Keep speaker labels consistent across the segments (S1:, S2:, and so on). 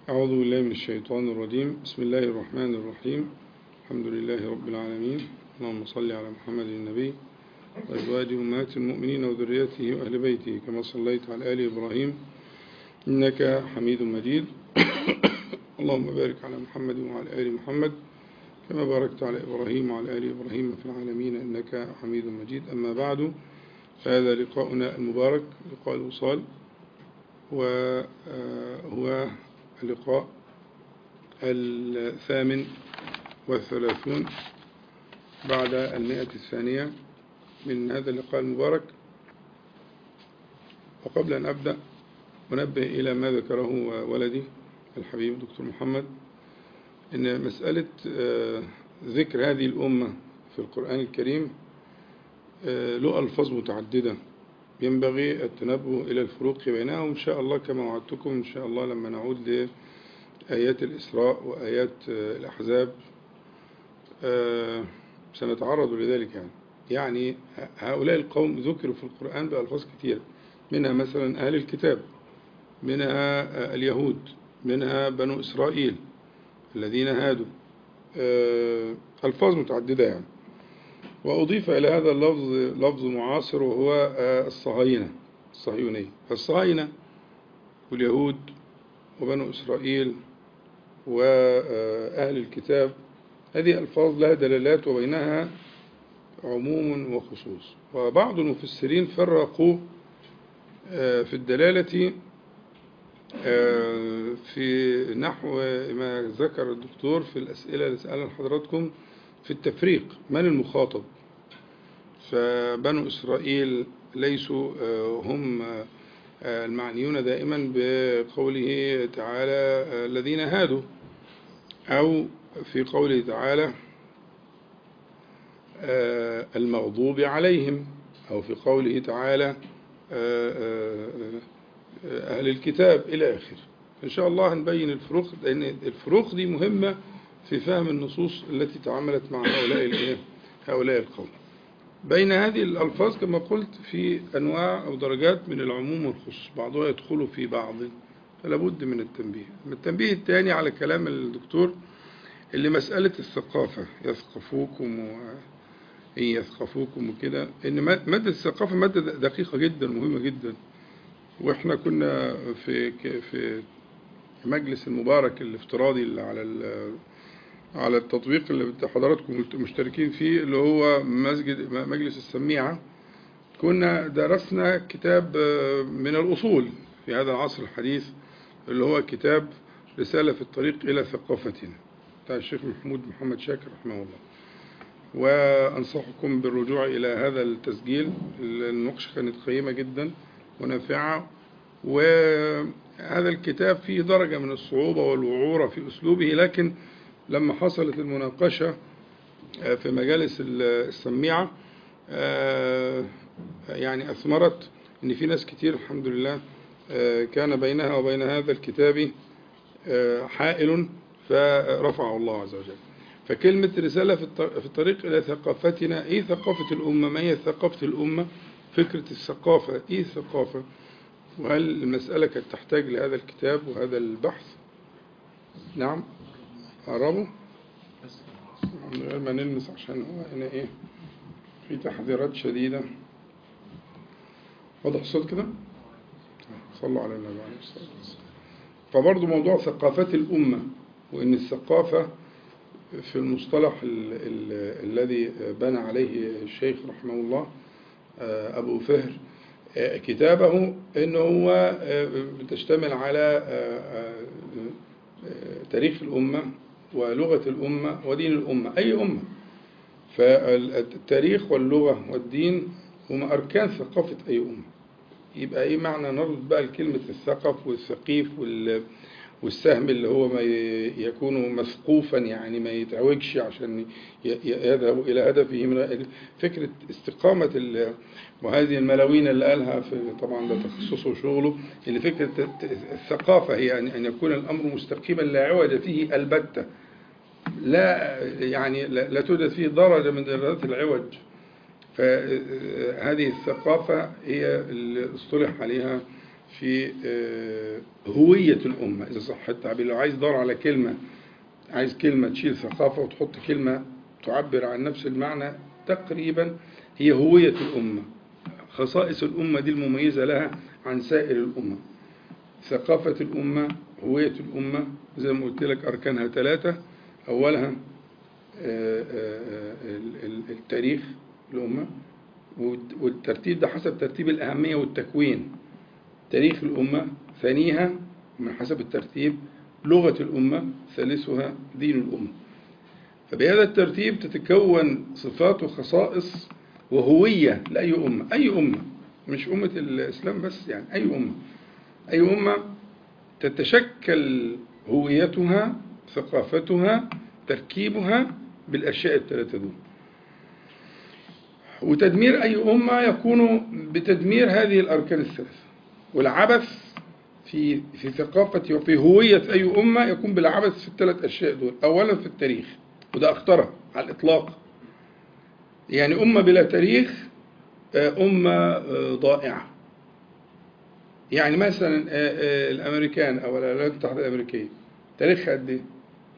S1: أعوذ بالله من الشيطان الرجيم بسم الله الرحمن الرحيم الحمد لله رب العالمين اللهم صل على محمد النبي وأزواجه أمهات المؤمنين وذريته وأهل بيته كما صليت على آل إبراهيم إنك حميد مجيد اللهم بارك على محمد وعلى آل محمد كما باركت على إبراهيم وعلى آل إبراهيم في العالمين إنك حميد مجيد أما بعد فهذا لقاؤنا المبارك لقاء الوصال وهو اللقاء الثامن والثلاثون بعد المئة الثانية من هذا اللقاء المبارك وقبل أن أبدأ أنبه إلى ما ذكره ولدي الحبيب دكتور محمد إن مسألة ذكر هذه الأمة في القرآن الكريم له ألفاظ متعددة ينبغي التنبه إلى الفروق بينها وإن شاء الله كما وعدتكم إن شاء الله لما نعود لآيات الإسراء وآيات الأحزاب سنتعرض لذلك يعني يعني هؤلاء القوم ذكروا في القرآن بألفاظ كثيرة منها مثلا أهل الكتاب منها اليهود منها بنو إسرائيل الذين هادوا ألفاظ متعددة يعني وأضيف إلى هذا اللفظ لفظ معاصر وهو الصهاينة الصهيونية فالصهاينة واليهود وبنو إسرائيل وأهل الكتاب هذه ألفاظ لها دلالات وبينها عموم وخصوص وبعض المفسرين فرقوا في الدلالة في نحو ما ذكر الدكتور في الأسئلة اللي سألها لحضراتكم في التفريق من المخاطب فبنو إسرائيل ليسوا هم المعنيون دائما بقوله تعالى الذين هادوا أو في قوله تعالى المغضوب عليهم أو في قوله تعالى أهل الكتاب إلى آخره إن شاء الله هنبين الفروق لأن الفروق دي مهمة في فهم النصوص التي تعاملت مع هؤلاء هؤلاء القوم بين هذه الألفاظ كما قلت في أنواع أو درجات من العموم والخصوص بعضها يدخل في بعض فلا بد من التنبيه التنبيه الثاني على كلام الدكتور اللي مسألة الثقافة يثقفوكم و... إن يثقفوكم وكده إن مادة الثقافة مادة دقيقة جدا مهمة جدا وإحنا كنا في في مجلس المبارك الافتراضي اللي على على التطبيق اللي حضراتكم مشتركين فيه اللي هو مسجد مجلس السميعة كنا درسنا كتاب من الأصول في هذا العصر الحديث اللي هو كتاب رسالة في الطريق إلى ثقافتنا بتاع الشيخ محمود محمد شاكر رحمه الله وأنصحكم بالرجوع إلى هذا التسجيل المناقشة كانت قيمة جدا ونافعة وهذا الكتاب فيه درجة من الصعوبة والوعورة في أسلوبه لكن لما حصلت المناقشة في مجالس السميعة يعني أثمرت أن في ناس كتير الحمد لله كان بينها وبين هذا الكتاب حائل فرفعه الله عز وجل فكلمة رسالة في الطريق إلى ثقافتنا إيه ثقافة الأمة ما هي ثقافة الأمة فكرة الثقافة إيه الثقافة وهل المسألة كانت تحتاج لهذا الكتاب وهذا البحث نعم قربوا من غير ما نلمس عشان هو هنا ايه في تحذيرات شديدة واضح الصوت كده صلوا على النبي عليه الصلاة والسلام فبرضه موضوع ثقافات الأمة وإن الثقافة في المصطلح ال ال الذي بنى عليه الشيخ رحمه الله أبو فهر كتابه إنه هو بتشتمل على تاريخ الأمة ولغة الأمة ودين الأمة أي أمة فالتاريخ واللغة والدين هما أركان ثقافة أي أمة يبقى إيه معنى نربط بقى كلمة الثقف والثقيف والسهم اللي هو ما يكون مثقوفا يعني ما يتعوجش عشان يذهب إلى هدفه من فكرة استقامة وهذه الملاوين اللي قالها في طبعا ده تخصصه وشغله اللي فكرة الثقافة هي يعني أن يكون الأمر مستقيما لا عوج فيه البتة لا يعني لا توجد فيه درجة من درجات العوج فهذه الثقافة هي اللي اصطلح عليها في آه، هوية الأمة إذا صح التعبير لو عايز تدور على كلمة عايز كلمة تشيل ثقافة وتحط كلمة تعبر عن نفس المعنى تقريبا هي هوية الأمة خصائص الأمة دي المميزة لها عن سائر الأمة ثقافة الأمة هوية الأمة زي ما قلت لك أركانها ثلاثة أولها آه، آه، ال- ال- التاريخ الأمة والت- والترتيب ده حسب ترتيب الأهمية والتكوين تاريخ الأمة ثانيها من حسب الترتيب لغة الأمة ثالثها دين الأمة فبهذا الترتيب تتكون صفات وخصائص وهوية لأي أمة أي أمة مش أمة الإسلام بس يعني أي أمة أي أمة تتشكل هويتها ثقافتها تركيبها بالأشياء الثلاثة دول وتدمير أي أمة يكون بتدمير هذه الأركان الثلاثة والعبث في في ثقافة وفي هوية أي أمة يكون بالعبث في الثلاث أشياء دول أولا في التاريخ وده أخطرها على الإطلاق يعني أمة بلا تاريخ آه، أمة آه، ضائعة يعني مثلا آه، آه، الأمريكان أو الولايات المتحدة الأمريكية تاريخها قد إيه؟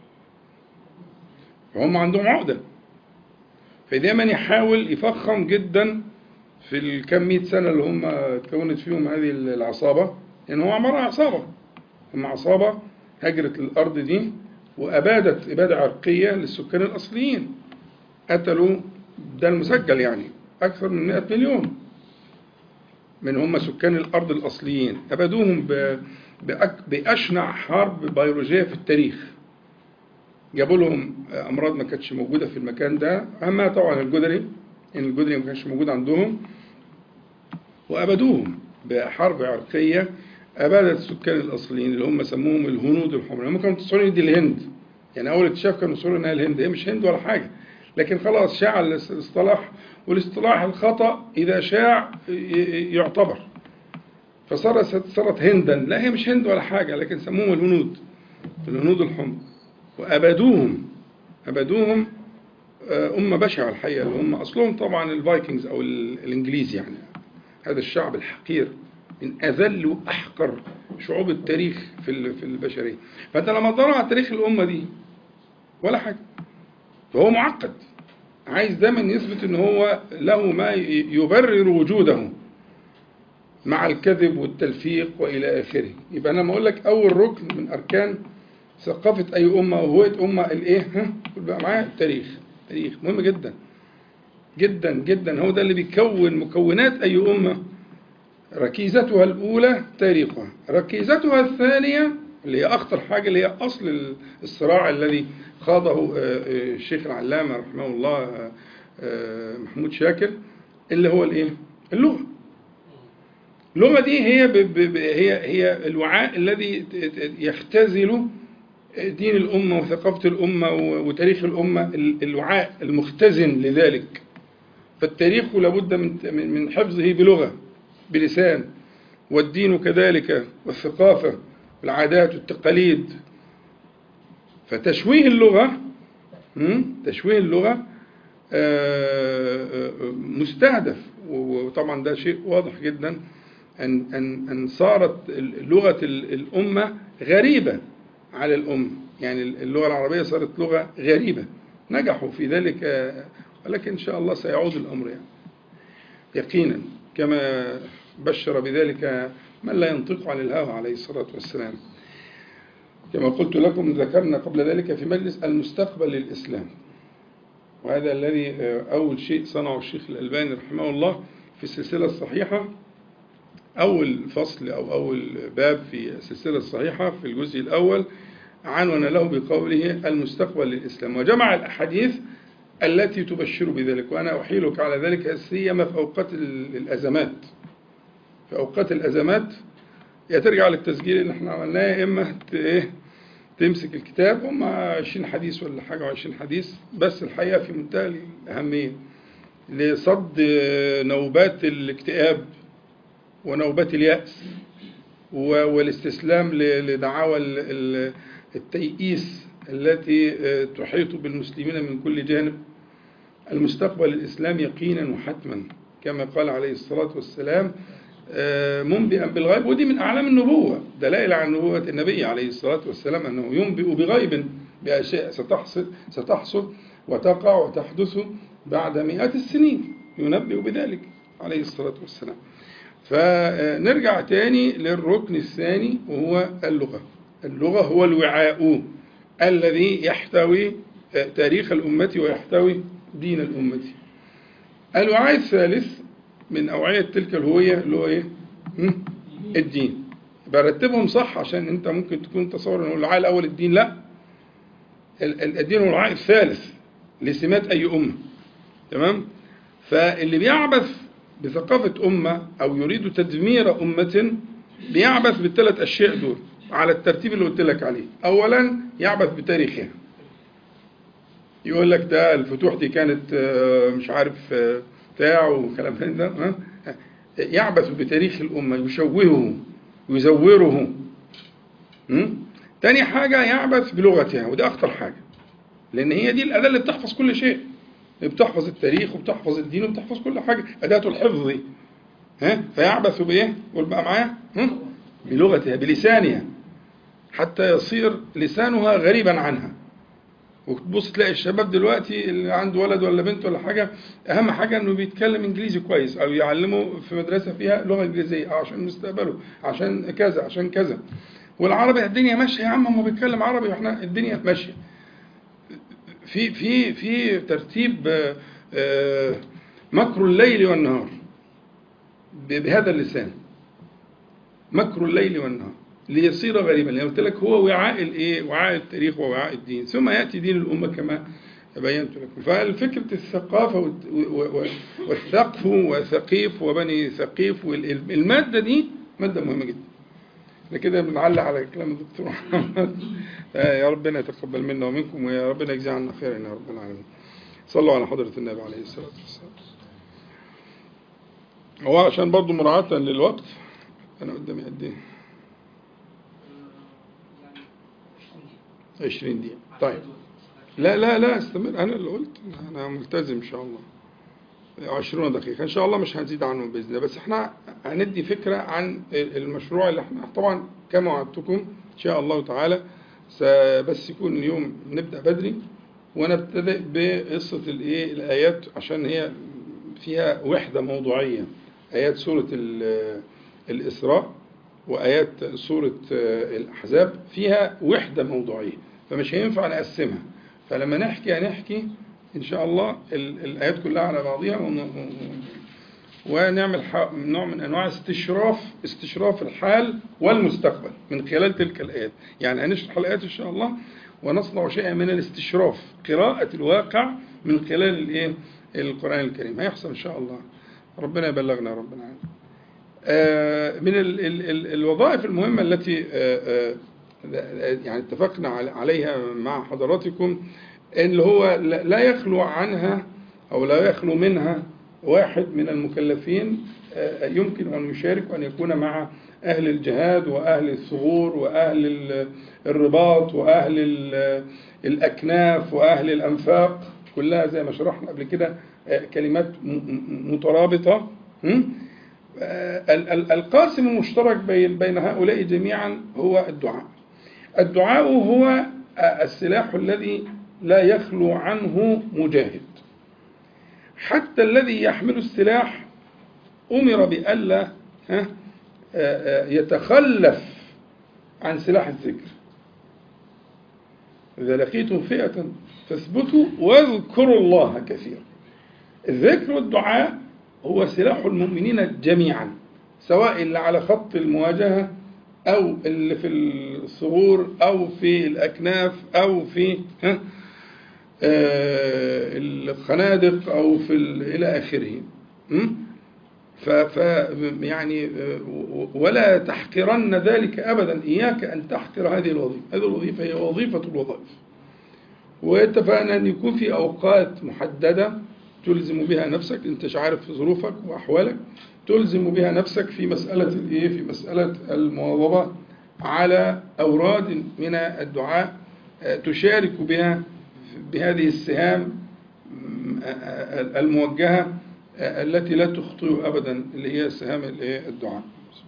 S1: هم عندهم عقدة فدايما يحاول يفخم جدا في الكم مئة سنة اللي هم اتكونت فيهم هذه العصابة لأن هو عبارة عن عصابة هم عصابة هجرت الأرض دي وأبادت إبادة عرقية للسكان الأصليين قتلوا ده المسجل يعني أكثر من 100 مليون من هم سكان الأرض الأصليين أبادوهم ب- بأك- بأشنع حرب بيولوجية في التاريخ جابوا لهم أمراض ما كانتش موجودة في المكان ده أهمها طبعا الجدري إن الجدري ما كانش موجود عندهم وأبدوهم بحرب عرقية أبادت السكان الأصليين اللي هم سموهم الهنود الحمر هم كانوا متصورين دي الهند يعني أول اكتشاف كانوا متصورين إنها الهند هي مش هند ولا حاجة لكن خلاص شاع الاصطلاح والاصطلاح الخطأ إذا شاع ي- ي- يعتبر فصارت صارت هندا لا هي مش هند ولا حاجة لكن سموهم الهنود الهنود الحمر وأبدوهم أبدوهم آه، أمة بشعة الحقيقة اللي هم أصلهم طبعا الفايكنجز أو ال- الإنجليز يعني هذا الشعب الحقير من أذل وأحقر شعوب التاريخ في ال- في البشرية فأنت لما تدور على تاريخ الأمة دي ولا حاجة فهو معقد عايز دايما يثبت ان هو له ما ي- يبرر وجوده مع الكذب والتلفيق والى اخره يبقى انا لما اقول لك اول ركن من اركان ثقافه اي امه وهويه امه الايه ها قول بقى معايا التاريخ تاريخ مهم جدا جدا جدا هو ده اللي بيكون مكونات اي امه ركيزتها الاولى تاريخها ركيزتها الثانيه اللي هي اخطر حاجه اللي هي اصل الصراع الذي خاضه آه، آه، الشيخ العلامه رحمه الله آه، آه، محمود شاكر اللي هو الايه اللغه اللغه دي هي ب- ب- ب- هي هي الوعاء الذي ت- ت- يختزل دين الامه وثقافه الامه و- وتاريخ الامه ال- الوعاء المختزن لذلك فالتاريخ لابد من من من حفظه بلغه بلسان والدين كذلك والثقافه والعادات والتقاليد فتشويه اللغه مم؟ تشويه اللغه آه، آه، مستهدف وطبعا ده شيء واضح جدا ان ان ان صارت لغه ال- الامه غريبه على الامه يعني اللغه العربيه صارت لغه غريبه نجحوا في ذلك آه، ولكن ان شاء الله سيعود الامر يعني يقينا كما بشر بذلك من لا ينطق عن الهوى عليه الصلاه والسلام كما قلت لكم ذكرنا قبل ذلك في مجلس المستقبل للإسلام وهذا الذي آه، أول شيء صنعه الشيخ الألباني رحمه الله في السلسلة الصحيحة أول فصل أو أول باب في السلسلة الصحيحة في الجزء الأول عنون له بقوله المستقبل للإسلام وجمع الأحاديث التي تبشر بذلك وأنا أحيلك على ذلك سيما في أوقات ال- الأزمات في أوقات الأزمات يا ترجع للتسجيل اللي احنا عملناه يا إما ت- إيه تمسك الكتاب هم 20 حديث ولا حاجة و20 حديث بس الحقيقة في منتهى الأهمية لصد نوبات الاكتئاب ونوبات اليأس و- والاستسلام ل- لدعاوى ال- ال- التيئيس التي آه، تحيط بالمسلمين من كل جانب المستقبل الإسلام يقينا وحتما كما قال عليه الصلاة والسلام آه، منبئا بالغيب ودي من أعلام النبوة دلائل على نبوة النبي عليه الصلاة والسلام أنه ينبئ بغيب بأشياء ستحصل ستحصل وتقع وتحدث بعد مئات السنين ينبئ بذلك عليه الصلاة والسلام فنرجع تاني للركن الثاني وهو اللغة اللغة هو الوعاء الذي يحتوي آه، تاريخ الأمة ويحتوي دين الأمة الوعاء الثالث من أوعية تلك الهوية اللي هو إيه؟ م? الدين برتبهم صح عشان أنت ممكن تكون تصور أن الوعاء الأول الدين لا ال- ال- الدين هو الوعاء الثالث لسمات أي أمة تمام فاللي بيعبث بثقافة أمة أو يريد تدمير أمة بيعبث بالثلاث أشياء دول على الترتيب اللي قلت لك عليه أولا يعبث بتاريخها يقول لك ده الفتوح دي كانت آه، مش عارف آه، بتاع وكلام من ده ها؟ يعبث بتاريخ الأمة يشوهه يزوره م? تاني حاجة يعبث بلغتها وده أخطر حاجة لأن هي دي الأداة اللي بتحفظ كل شيء بتحفظ التاريخ وبتحفظ الدين وبتحفظ كل حاجة أداة الحفظ ها فيعبث بإيه؟ قول بقى معايا ها؟ بلغتها بلسانها حتى يصير لسانها غريبا عنها وتبص تلاقي الشباب دلوقتي اللي عنده ولد ولا بنت ولا حاجه اهم حاجه انه بيتكلم انجليزي كويس او يعلمه في مدرسه فيها لغه انجليزيه أو عشان مستقبله عشان كذا عشان كذا والعربي الدنيا ماشيه يا عم ما بيتكلم عربي واحنا الدنيا ماشيه في في في ترتيب آه، آه، مكر الليل والنهار ب- بهذا اللسان مكر الليل والنهار ليصير غريبا لأن قلت لك هو وعاء الايه وعاء التاريخ ووعاء الدين ثم ياتي دين الامه كما بينت لكم فالفكرة الثقافة والت- و- و- والثقف وثقيف وبني ثقيف والمادة دي مادة مهمة جدا احنا كده بنعلق على كلام الدكتور محمد آه، يا ربنا يتقبل منا ومنكم ويا ربنا يجزي عنا خيرا يا رب العالمين صلوا على حضرة النبي عليه الصلاة والسلام هو عشان برضو مراعاة للوقت أنا قدامي قد إيه؟ 20 دقيقة طيب لا لا لا استمر أنا اللي قلت أنا ملتزم إن شاء الله 20 دقيقة إن شاء الله مش هنزيد عنهم بإذن الله بس إحنا هندي فكرة عن المشروع اللي إحنا طبعا كما وعدتكم إن شاء الله تعالى س- بس يكون اليوم نبدأ بدري ونبتدئ بقصة الإيه الآيات عشان هي فيها وحدة موضوعية آيات سورة ال- الإسراء وآيات سورة الأحزاب فيها وحدة موضوعية فمش هينفع نقسمها فلما نحكي هنحكي إن شاء الله ال- الآيات كلها على بعضها ون- ونعمل ح- نوع من أنواع استشراف استشراف الحال والمستقبل من خلال تلك الآيات يعني هنشرح الآيات إن شاء الله ونصنع شيئا من الاستشراف قراءة الواقع من خلال الإيه القرآن الكريم هيحصل إن شاء الله ربنا يبلغنا يا رب العالمين آه، من ال ال ال الوظائف المهمة التي آه، آه، يعني اتفقنا عل- عليها مع حضراتكم اللي هو لا لا يخلو عنها أو لا يخلو منها واحد من المكلفين آه، يمكن أن يشارك وأن يكون مع أهل الجهاد وأهل الثغور وأهل ال- الرباط وأهل ال- الأكناف وأهل الأنفاق كلها زي ما شرحنا قبل كده آه، كلمات م- م- مترابطة م? ال- ال- القاسم المشترك بين بين هؤلاء جميعا هو الدعاء. الدعاء هو السلاح الذي لا يخلو عنه مجاهد. حتى الذي يحمل السلاح أمر بألا ها، يتخلف عن سلاح الذكر. إذا لقيتم فئة فاثبتوا واذكروا الله كثيرا. الذكر والدعاء هو سلاح المؤمنين جميعا سواء اللي على خط المواجهة أو اللي في الثغور أو في الأكناف أو في ها آه، الخنادق أو في ال- إلى آخره م? ف ف يعني آه، ولا تحقرن ذلك أبدا إياك أن تحقر هذه الوظيفة هذه الوظيفة هي وظيفة الوظائف واتفقنا أن يكون في أوقات محددة تلزم بها نفسك أنت مش عارف ظروفك وأحوالك تلزم بها نفسك في مسألة الإيه في مسألة المواظبة على أوراد من الدعاء آه، تشارك بها بهذه السهام م- آه، الموجهة آه، التي لا تخطئ أبدا اللي هي سهام الإيه؟ الدعاء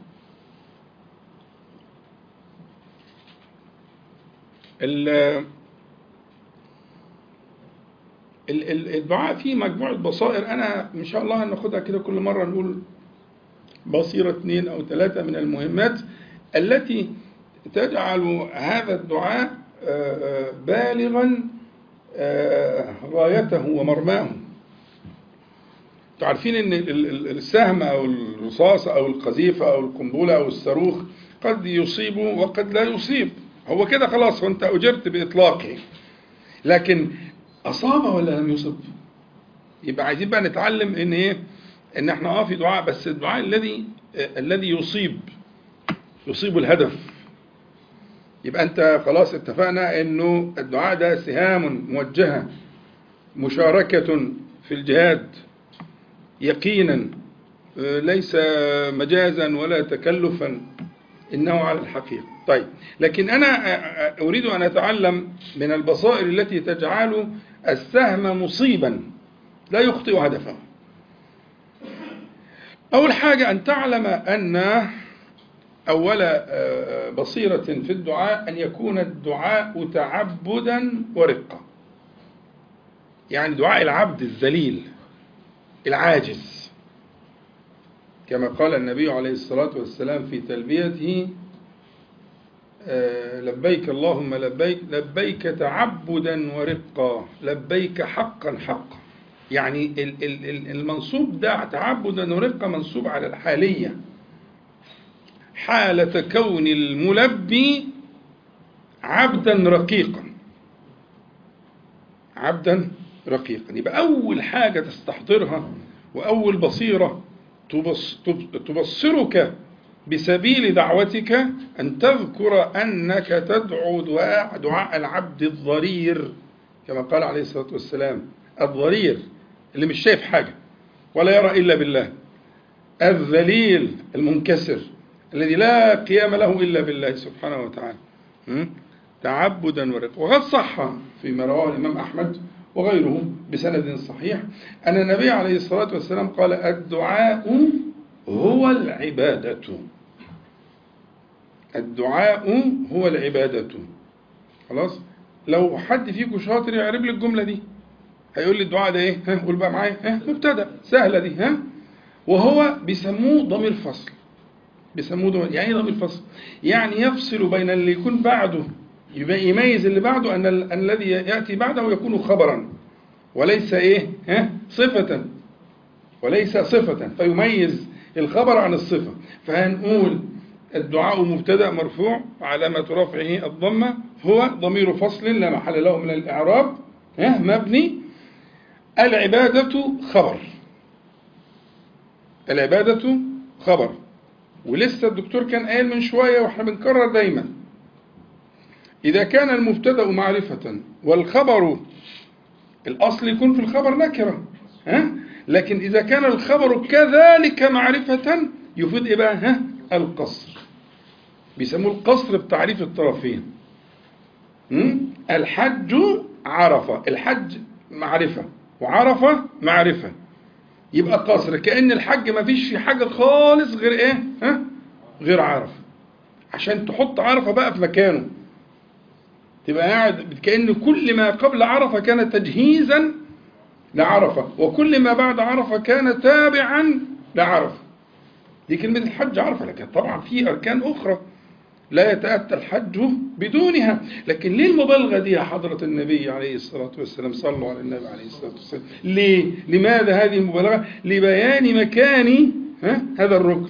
S1: ال- ال- ال- الدعاء فيه مجموعة بصائر أنا إن شاء الله هناخدها كده كل مرة نقول بصيرة اثنين أو ثلاثة من المهمات التي تجعل هذا الدعاء آه، آه، بالغا آه، غايته ومرماه انتوا عارفين ان ال- ال- السهم او الرصاص او القذيفه او القنبله او الصاروخ قد يصيب وقد لا يصيب هو كده خلاص وانت اجرت باطلاقه لكن اصاب ولا لم يصب يبقى عايزين بقى نتعلم ان ايه ان احنا اه في دعاء بس الدعاء الذي آه، الذي يصيب يصيب الهدف يبقى انت خلاص اتفقنا انه الدعاء ده سهام موجهه مشاركه في الجهاد يقينا آه، ليس مجازا ولا تكلفا انه على الحقيقه طيب لكن انا آه، آه، اريد ان اتعلم من البصائر التي تجعل السهم مصيبا لا يخطئ هدفه اول حاجه ان تعلم ان أول آه، بصيرة في الدعاء أن يكون الدعاء تعبدا ورقة يعني دعاء العبد الذليل العاجز كما قال النبي عليه الصلاة والسلام في تلبيته آه، لبيك اللهم لبيك لبيك تعبدا ورقا لبيك حقا حقا يعني ال- ال- ال- المنصوب ده تعبدا ورقا منصوب على الحاليه حالة كون الملبي عبدا رقيقا عبدا رقيقا يبقى أول حاجة تستحضرها وأول بصيرة تبص تب- تبصرك بسبيل دعوتك أن تذكر أنك تدعو دعاء, دعاء العبد الضرير كما قال عليه الصلاة والسلام الضرير اللي مش شايف حاجة ولا يرى إلا بالله الذليل المنكسر الذي لا قيام له إلا بالله سبحانه وتعالى م? تعبدا ورقا وقد صح فيما رواه الإمام أحمد وغيره بسند صحيح أن النبي عليه الصلاة والسلام قال الدعاء هو العبادة الدعاء هو العبادة خلاص لو حد فيكم شاطر يعرف لي الجملة دي هيقول لي الدعاء ده ايه ها قول بقى معايا ها مبتدا سهله دي ها وهو بيسموه ضمير فصل بيسموه ضمير يعني ايه ضمير فصل يعني يفصل بين اللي يكون بعده يبقى يميز اللي بعده ان ال- الذي ياتي بعده يكون خبرا وليس ايه ها صفه وليس صفه فيميز الخبر عن الصفه فهنقول الدعاء مبتدا مرفوع علامه رفعه الضمه هو ضمير فصل لا محل له من الاعراب ها مبني العباده خبر العباده خبر ولسه الدكتور كان قايل من شويه واحنا بنكرر دايما اذا كان المبتدا معرفه والخبر الاصل يكون في الخبر نكره ها لكن اذا كان الخبر كذلك معرفه يفيد ايه بقى ها القصر بيسموه القصر بتعريف الطرفين م? الحج عرفه الحج معرفه وعرفه معرفه يبقى قصر كأن الحج ما فيش في حاجة خالص غير ايه ها غير عرفة عشان تحط عرفة بقى في مكانه تبقى قاعد كأن كل ما قبل عرفة كان تجهيزا لعرفة وكل ما بعد عرفة كان تابعا لعرفة دي كلمة الحج عرفة لكن طبعا في أركان أخرى لا يتأتى الحج بدونها لكن ليه المبالغة دي يا حضرة النبي عليه الصلاة والسلام صلوا على النبي عليه الصلاة والسلام ليه لماذا هذه المبالغة لبيان مكان ها؟ هذا الركن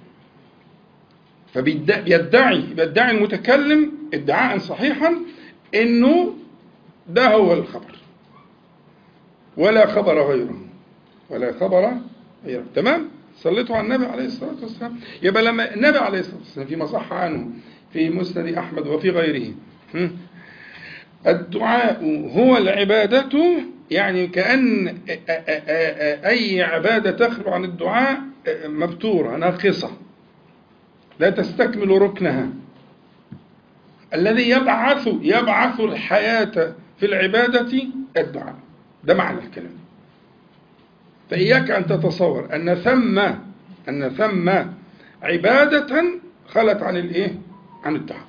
S1: فبيدعي بيدعي المتكلم ادعاء صحيحا انه ده هو الخبر ولا خبر غيره ولا خبر غيره تمام صليتوا على النبي عليه الصلاة والسلام يبقى لما النبي عليه الصلاة والسلام فيما صح عنه في مسند أحمد وفي غيره هم؟ الدعاء هو العبادة يعني كأن أي عبادة تخلو عن الدعاء مبتورة ناقصة لا تستكمل ركنها الذي يبعث يبعث الحياة في العبادة الدعاء ده معنى الكلام فإياك أن تتصور أن ثم أن ثم عبادة خلت عن الإيه؟ عن التعب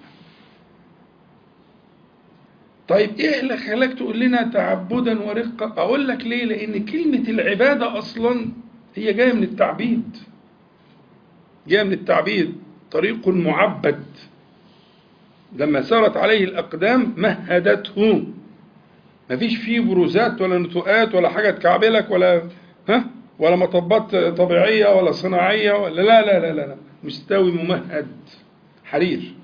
S1: طيب إيه اللي خلاك تقول لنا تعبدا ورقة؟ أقول لك ليه؟ لأن كلمة العبادة أصلا هي جاية من التعبيد جاء من التعبيد طريق معبد لما سارت عليه الأقدام مهدته ما فيش فيه بروزات ولا نتوءات ولا حاجة تكعبلك ولا ها ولا مطبات طبيعية ولا صناعية ولا لا لا لا لا, لا. مستوي ممهد حرير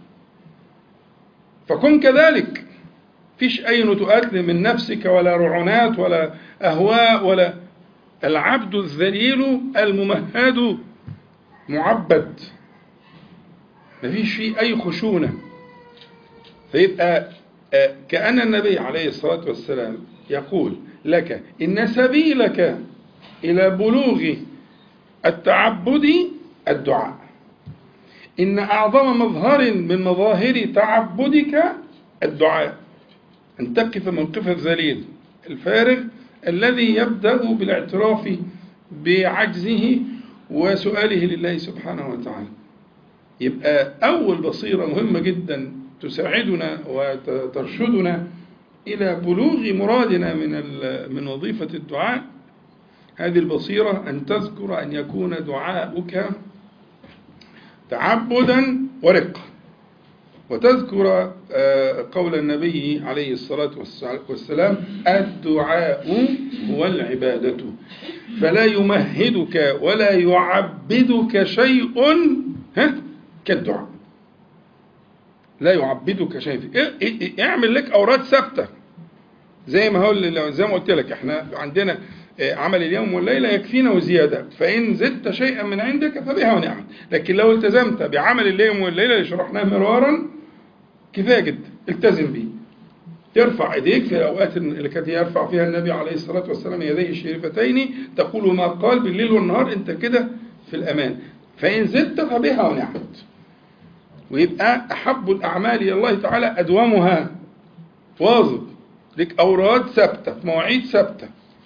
S1: فكن كذلك فيش أي نتوءات من نفسك ولا رعونات ولا أهواء ولا العبد الذليل الممهد معبد مفيش فيه أي خشونة فيبقى كأن النبي عليه الصلاة والسلام يقول لك إن سبيلك إلى بلوغ التعبد الدعاء إن أعظم مظهر من مظاهر تعبدك الدعاء أن تقف موقف الذليل الفارغ الذي يبدأ بالاعتراف بعجزه وسؤاله لله سبحانه وتعالى يبقى أول بصيرة مهمة جدا تساعدنا وترشدنا إلى بلوغ مرادنا من من وظيفة الدعاء هذه البصيرة أن تذكر أن يكون دعاؤك تعبدا ورقة وتذكر قول النبي عليه الصلاة والسلام الدعاء هو العبادة فلا يمهدك ولا يعبدك شيء ها كالدعاء لا يعبدك شيء اعمل لك اوراد ثابته زي ما هو زي ما قلت لك احنا عندنا عمل اليوم والليلة يكفينا وزيادة فإن زدت شيئا من عندك فبها ونعم لكن لو التزمت بعمل اليوم والليلة اللي شرحناه مرارا كفاية جدا التزم به ترفع ايديك في الاوقات اللي كانت يرفع فيها النبي عليه الصلاه والسلام يديه الشريفتين تقول ما قال بالليل والنهار انت كده في الامان فان زدت فبها ونعمت ويبقى احب الاعمال الى الله تعالى ادومها واظب لك اوراد ثابته في مواعيد ثابته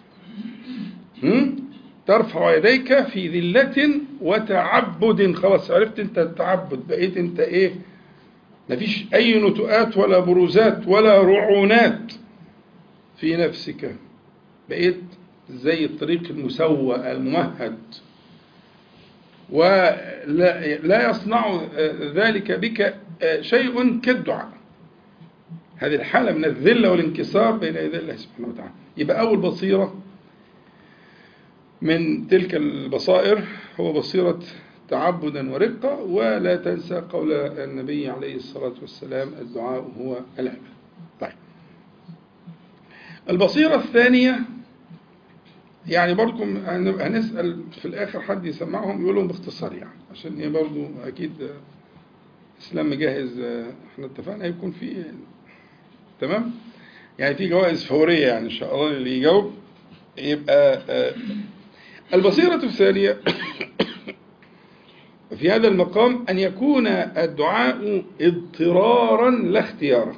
S1: ترفع يديك في ذلة وتعبد خلاص عرفت انت التعبد بقيت انت ايه مفيش أي نتوءات ولا بروزات ولا رعونات في نفسك بقيت زي الطريق المسوى الممهد ولا لا يصنع ذلك بك شيء كالدعاء هذه الحالة من الذلة والانكسار بين يدي الله سبحانه وتعالى يبقى أول بصيرة من تلك البصائر هو بصيرة تعبدا ورقة ولا تنسى قول النبي عليه الصلاة والسلام الدعاء هو العبادة طيب البصيرة الثانية يعني برضو هنسأل في الآخر حد يسمعهم يقول لهم باختصار يعني عشان هي برضو أكيد إسلام مجهز احنا اتفقنا يكون في تمام يعني في جوائز فورية يعني إن شاء الله اللي يجاوب يبقى البصيرة الثانية في هذا المقام أن يكون الدعاء اضطرارا لا اختيارا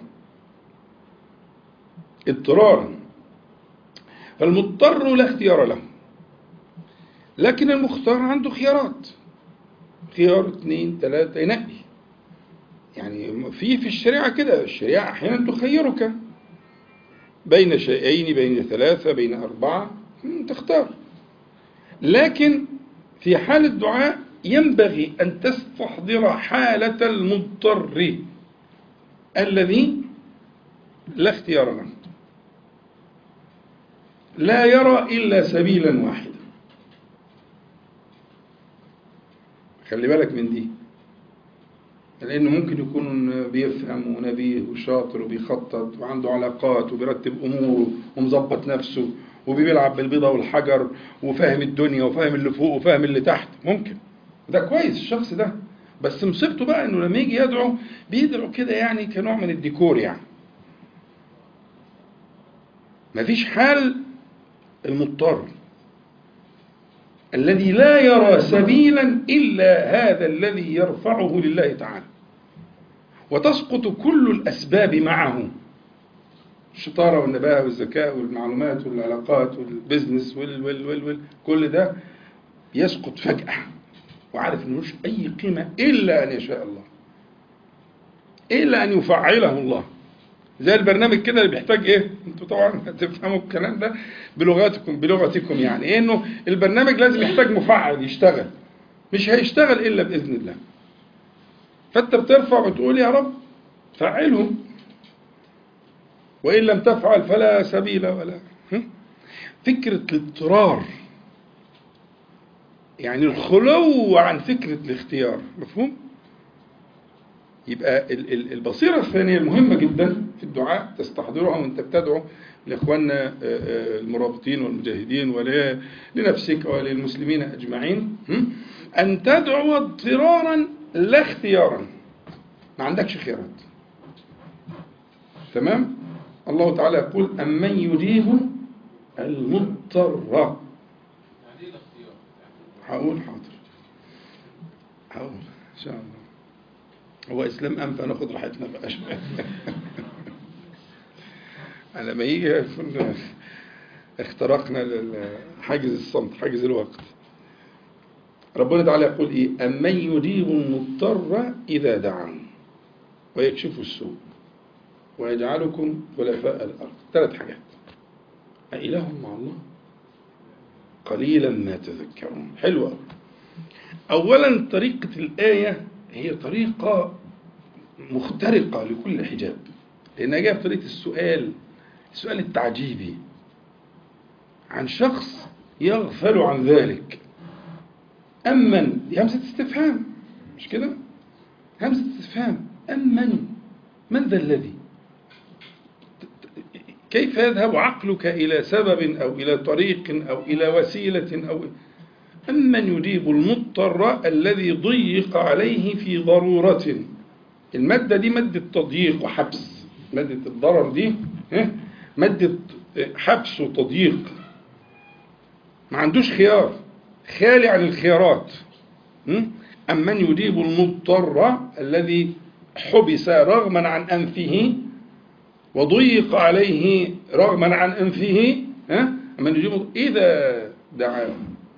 S1: اضطرارا فالمضطر لا اختيار له لكن المختار عنده خيارات خيار اثنين ثلاثة ينقي يعني في في الشريعة كده الشريعة أحيانا تخيرك بين شيئين بين ثلاثة بين أربعة تختار لكن في حال الدعاء ينبغي أن تستحضر حالة المضطر الذي لا اختيار له لا يرى إلا سبيلا واحدا خلي بالك من دي لأنه ممكن يكون بيفهم ونبيه وشاطر وبيخطط وعنده علاقات وبيرتب أموره ومظبط نفسه وبيلعب بالبيضة والحجر وفاهم الدنيا وفاهم اللي فوق وفاهم اللي تحت ممكن ده كويس الشخص ده بس مصيبته بقى انه لما يجي يدعو بيدعو كده يعني كنوع من الديكور يعني مفيش حال المضطر الذي لا يرى سبيلا الا هذا الذي يرفعه لله تعالى وتسقط كل الاسباب معه الشطارة والنباهة والذكاء والمعلومات والعلاقات والبزنس وال وال وال وال كل ده يسقط فجأة وعارف انه مش أي قيمة إلا أن يشاء الله إلا أن يفعله الله زي البرنامج كده اللي بيحتاج ايه انتوا طبعا هتفهموا الكلام ده بلغتكم بلغتكم يعني ايه انه البرنامج لازم يحتاج مفعل يشتغل مش هيشتغل الا باذن الله فانت بترفع بتقول يا رب فعله وان لم تفعل فلا سبيل ولا هم؟ فكره الاضطرار يعني الخلو عن فكره الاختيار مفهوم يبقى ال- ال- البصيرة الثانية المهمة جدا في الدعاء تستحضرها وانت بتدعو لإخواننا آه، آه، المرابطين والمجاهدين ولنفسك وللمسلمين أجمعين هم؟ أن تدعو اضطرارا لا اختيارا ما عندكش خيارات تمام الله تعالى يقول أمن يجيب المضطر
S2: يعني ايه الاختيار؟
S1: هقول حاضر هقول إن شاء الله هو إسلام أم فناخد راحتنا بقى شوية على ما يجي يكون اخترقنا لل- حاجز الصمت حاجز الوقت ربنا تعالى يقول إيه أمن يجيب المضطر إذا دعا ويكشف السوء ويجعلكم خلفاء الأرض ثلاث حاجات أإله مع الله قليلا ما تذكرون حلوة أولا طريقة الآية هي طريقة مخترقة لكل حجاب لأنها جاية بطريقة السؤال السؤال التعجيبي عن شخص يغفل عن ذلك أمن دي همزة استفهام مش كده همزة استفهام أمن من ذا الذي كيف يذهب عقلك إلى سبب أو إلى طريق أو إلى وسيلة أو أمن يجيب المضطر الذي ضيق عليه في ضرورة المادة دي مادة تضييق وحبس مادة الضرر دي ها؟ مادة حبس وتضييق ما عندوش خيار خالي عن الخيارات م? أمن يجيب المضطر الذي حبس رغما عن أنفه وضيق عليه رغما عن أنفه ها؟ أمن يجيب إذا دعاه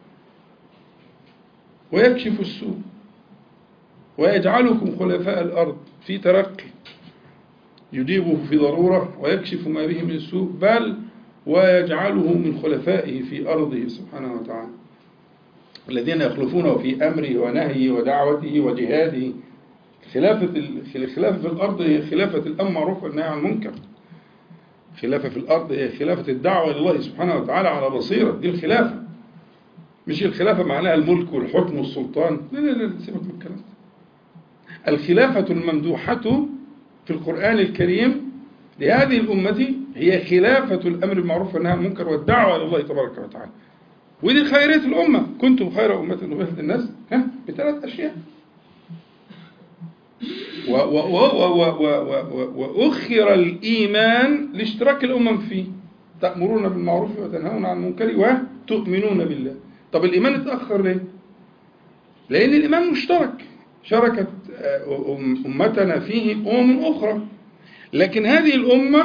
S1: ويكشف السوء ويجعلكم خلفاء الأرض في ترقي يجيبه في ضرورة ويكشف ما به من السوء بل ويجعله من خلفائه في أرضه سبحانه وتعالى الذين يخلفونه في أمره ونهيه ودعوته وجهاده خلافة الخلافة في الأرض هي خلافة الأمر معروف والنهي عن المنكر خلافة في الأرض هي خلافة الدعوة إلى الله سبحانه وتعالى على بصيرة دي الخلافة مش الخلافة معناها الملك والحكم والسلطان لا لا لا سيبك من الكلام ده الخلافة الممدوحة في القرآن الكريم لهذه الأمة هي خلافة الأمر بالمعروف والنهي عن المنكر والدعوة إلى الله تبارك وتعالى ودي خيرية الأمة كنتم خير أمة أخرجت الناس ها بثلاث أشياء و- و- و- و- و- و- و- وأخر الإيمان لاشتراك الأمم فيه تأمرون بالمعروف وتنهون عن المنكر وتؤمنون بالله طب الإيمان اتأخر ليه؟ لأن الإيمان مشترك شاركت آه، أم- أمتنا فيه أمم أخرى لكن هذه الأمة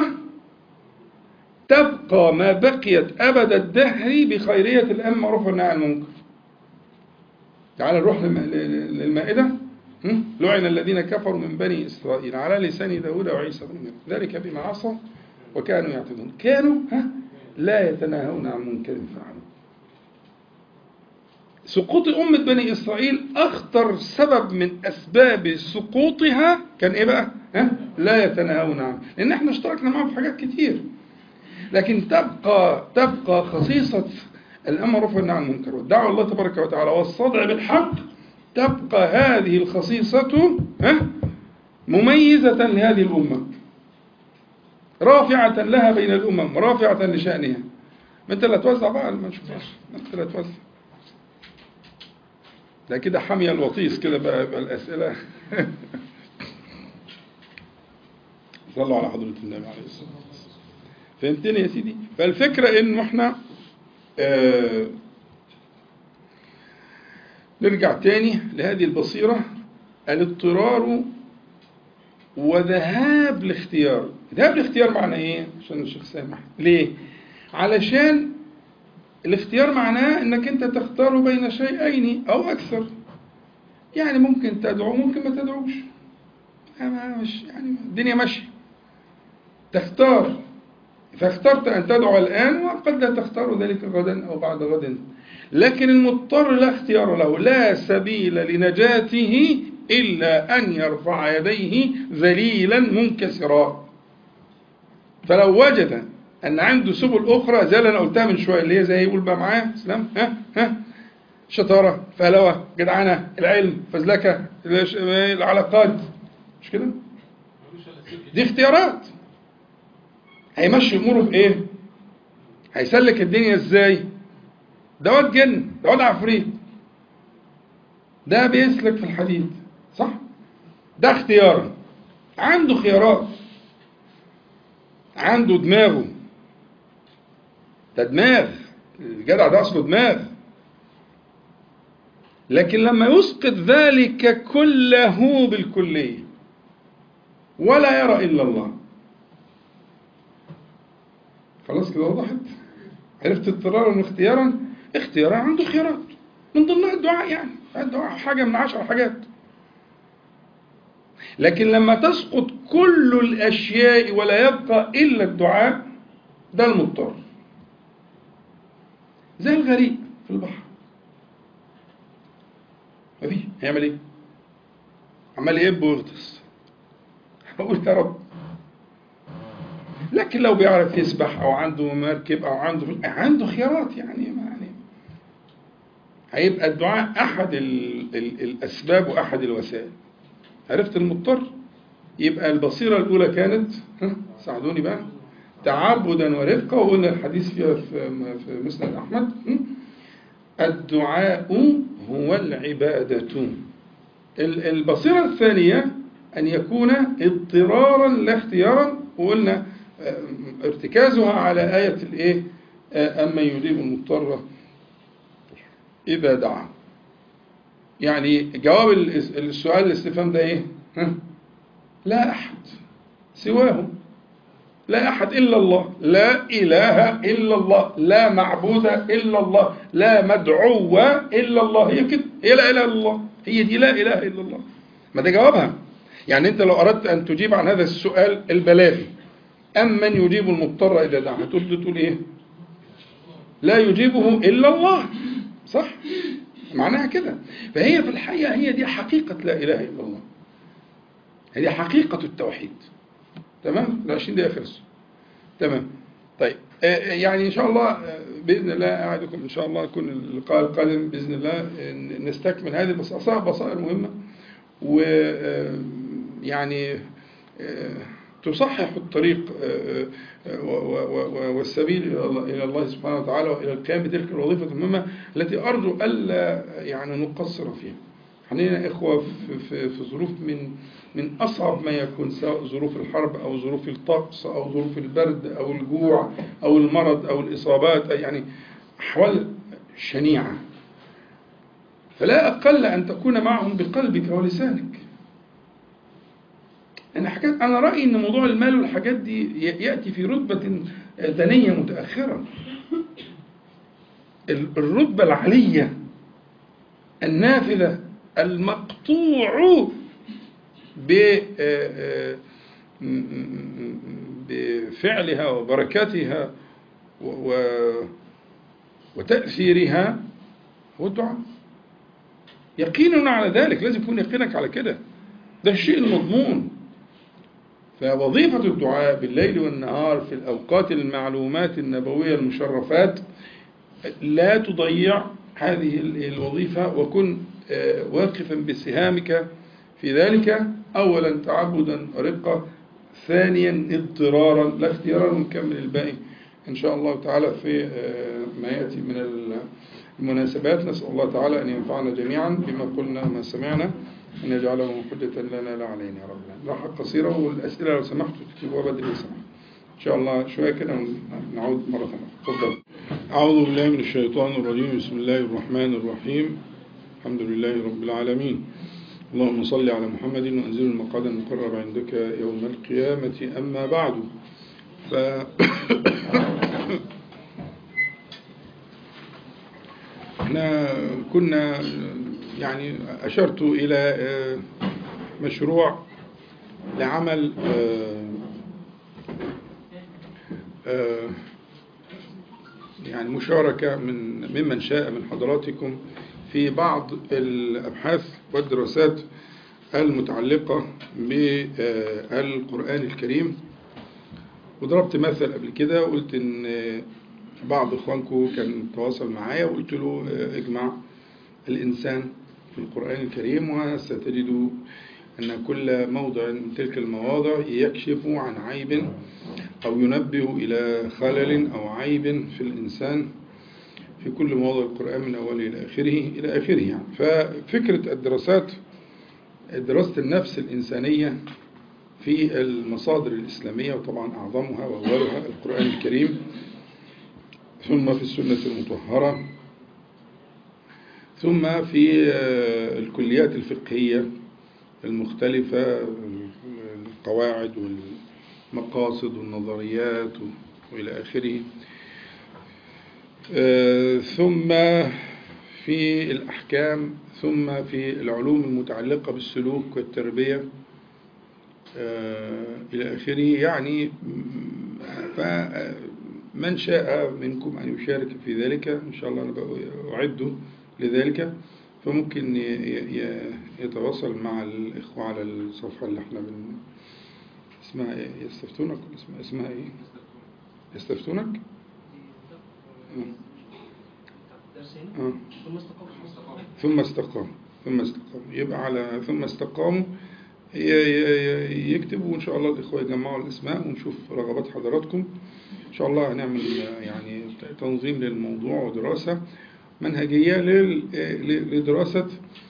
S1: تبقى ما بقيت أبد الدهر بخيرية الأمر معروف والنهي عن المنكر تعال نروح للم- لل- للمائدة هم؟ لعن الذين كفروا من بني إسرائيل على لسان داود وعيسى بن مريم ذلك بما عصوا وكانوا يعتدون كانوا ها لا يتناهون عن منكر فعلوا سقوط أمة بني إسرائيل أخطر سبب من أسباب سقوطها كان إيه بقى؟ ها؟ لا يتناهون عنه لأن إحنا اشتركنا معهم في حاجات كتير لكن تبقى تبقى خصيصة الأمر رفع والنهي عن المنكر والدعوة الله تبارك وتعالى والصدع بالحق تبقى هذه الخصيصة ها؟ مميزة لهذه الأمة رافعة لها بين الأمم رافعة لشأنها ما أنت اللي هتوزع بقى ما نشوفهاش ما أنت اللي هتوزع ده كده حامية الوطيس كده بقى يبقى الأسئلة صلوا على حضرة النبي عليه الصلاة والسلام فهمتني يا سيدي فالفكرة إنه إحنا آه نرجع تاني لهذه البصيرة الاضطرار وذهاب الاختيار ذهاب الاختيار معناه ايه عشان الشيخ سامح ليه علشان الاختيار معناه انك انت تختار بين شيئين او اكثر يعني ممكن تدعو ممكن ما تدعوش أما مش يعني الدنيا ماشيه تختار فاخترت ان تدعو الان وقد لا تختار ذلك غدا او بعد غد لكن المضطر لا اختيار له لا سبيل لنجاته الا ان يرفع يديه ذليلا منكسرا فلو وجد ان عنده سبل اخرى زي اللي انا قلتها من شويه اللي هي زي يقول بقى معايا اسلام ها ها شطاره فهلوه جدعنه العلم فزلكه الش- العلاقات مش كده
S2: ملوش الا سكه
S1: دي اختيارات هيمشي اموره بايه هيسلك الدنيا ازاي ده واد جن ده واد عفريت ده بيسلك في الحديد صح ده اختيار عنده خيارات عنده دماغه ده دماغ الجدع ده اصله دماغ لكن لما يسقط ذلك كله بالكليه ولا يرى الا الله خلاص كده وضحت عرفت اضطرارا واختيارا اختيارا عنده خيارات من ضمنها الدعاء يعني الدعاء حاجة من عشر حاجات لكن لما تسقط كل الأشياء ولا يبقى إلا الدعاء ده المضطر زي الغريق في البحر مفيش هيعمل ايه؟ عمال يب ويغطس هقول يا رب لكن لو بيعرف يسبح او عنده مركب او عنده عنده خيارات يعني يعني هيبقى الدعاء احد ال ال الاسباب واحد الوسائل عرفت المضطر يبقى البصيره الاولى كانت ها ساعدوني بقى تعبدا ورفقا وقلنا الحديث فيها في في مسند احمد م? الدعاء هو العباده ال- البصيره الثانيه ان يكون اضطرارا لا اختيارا وقلنا آه، ارتكازها على آية الإيه؟ آه، أما يجيب المضطر إذا دعا. يعني جواب الاس- السؤال الاستفهام ده إيه؟ ها؟ لا أحد سواه. لا أحد إلا الله، لا إله إلا الله، لا معبود إلا الله، لا مدعو إلا الله، هي كده، هي لا إله إلا الله، هي دي لا إله إلا الله. ما ده جوابها. يعني أنت لو أردت أن تجيب عن هذا السؤال البلاغي أمن يجيب المضطر إذا دعا هتقول تقول إيه لا يجيبه إلا الله صح معناها كده فهي في الحقيقة هي دي حقيقة لا إله إلا الله هي حقيقة التوحيد تمام العشرين دقيقة خلصوا تمام طيب آه، آه، يعني إن شاء الله آه، بإذن الله أعدكم إن شاء الله يكون اللقاء القادم بإذن الله آه، نستكمل هذه البصائر بصائر مهمة ويعني تصحح الطريق آه، آه، و- و- و- والسبيل إلى الله- إلى الله سبحانه وتعالى وإلى القيام بتلك الوظيفة المهمة التي أرجو ألا يعني نقصر فيها. احنا إخوة في, في, في ظروف من من أصعب ما يكون سواء ظروف الحرب أو ظروف الطقس أو ظروف البرد أو الجوع أو المرض أو الإصابات يعني أحوال شنيعة. فلا أقل أن تكون معهم بقلبك ولسانك. أنا حاجات أنا رأيي إن موضوع المال والحاجات دي ي- يأتي في رتبة دنية متأخرة. ال- الرتبة العالية النافذة المقطوع ب آه، آه، م- م- بفعلها وبركاتها و- و- وتأثيرها هو الدعاء. يقيننا على ذلك لازم يكون يقينك على كده. ده الشيء المضمون. فوظيفة الدعاء بالليل والنهار في الأوقات المعلومات النبوية المشرفات لا تضيع هذه ال- الوظيفة وكن آه، واقفا بسهامك في ذلك أولا تعبدا ورقة ثانيا اضطرارا لا اختيارا ونكمل الباقي إن شاء الله تعالى في آه، ما يأتي من ال- المناسبات نسأل الله تعالى أن ينفعنا جميعا بما قلنا وما سمعنا أن يجعله حجة لنا لا علينا يا رب العالمين راحة قصيرة والأسئلة لو سمحتوا تكتبوها بدري لو سمحتوا إن شاء الله شوية كده ونعود مرة أخرى تفضل أعوذ بالله من الشيطان الرجيم بسم الله الرحمن الرحيم الحمد لله رب العالمين اللهم صل على محمد وأنزل المقعد المقرب عندك يوم القيامة أما بعد ف احنا كنا يعني أشرت إلى آه، مشروع لعمل آه، آه، يعني مشاركة من ممن شاء من حضراتكم في بعض الأبحاث والدراسات المتعلقة بالقرآن الكريم وضربت مثل قبل كده وقلت إن بعض إخوانكم كان تواصل معايا وقلت له اجمع الإنسان في القرآن الكريم وستجد أن كل موضع من تلك المواضع يكشف عن عيب أو ينبه إلى خلل أو عيب في الإنسان في كل مواضع القرآن من أوله إلى آخره إلى آخره يعني ففكرة الدراسات دراسة النفس الإنسانية في المصادر الإسلامية وطبعا أعظمها وأولها القرآن الكريم ثم في السنة المطهرة ثم في الكليات الفقهية المختلفة القواعد والمقاصد والنظريات وإلى آخره ثم في الأحكام ثم في العلوم المتعلقة بالسلوك والتربية إلى آخره يعني فمن شاء منكم أن يشارك في ذلك إن شاء الله أنا أعد لذلك فممكن يتواصل مع الإخوة على الصفحة اللي احنا بن اسمها ايه يستفتونك اسمها, اسمها ايه يستفتونك آه. ثم استقام ثم استقام يبقى على ثم استقاموا يكتبوا وإن شاء الله الإخوة يجمعوا الأسماء ونشوف رغبات حضراتكم إن شاء الله هنعمل يعني تنظيم للموضوع ودراسة منهجية لدراسة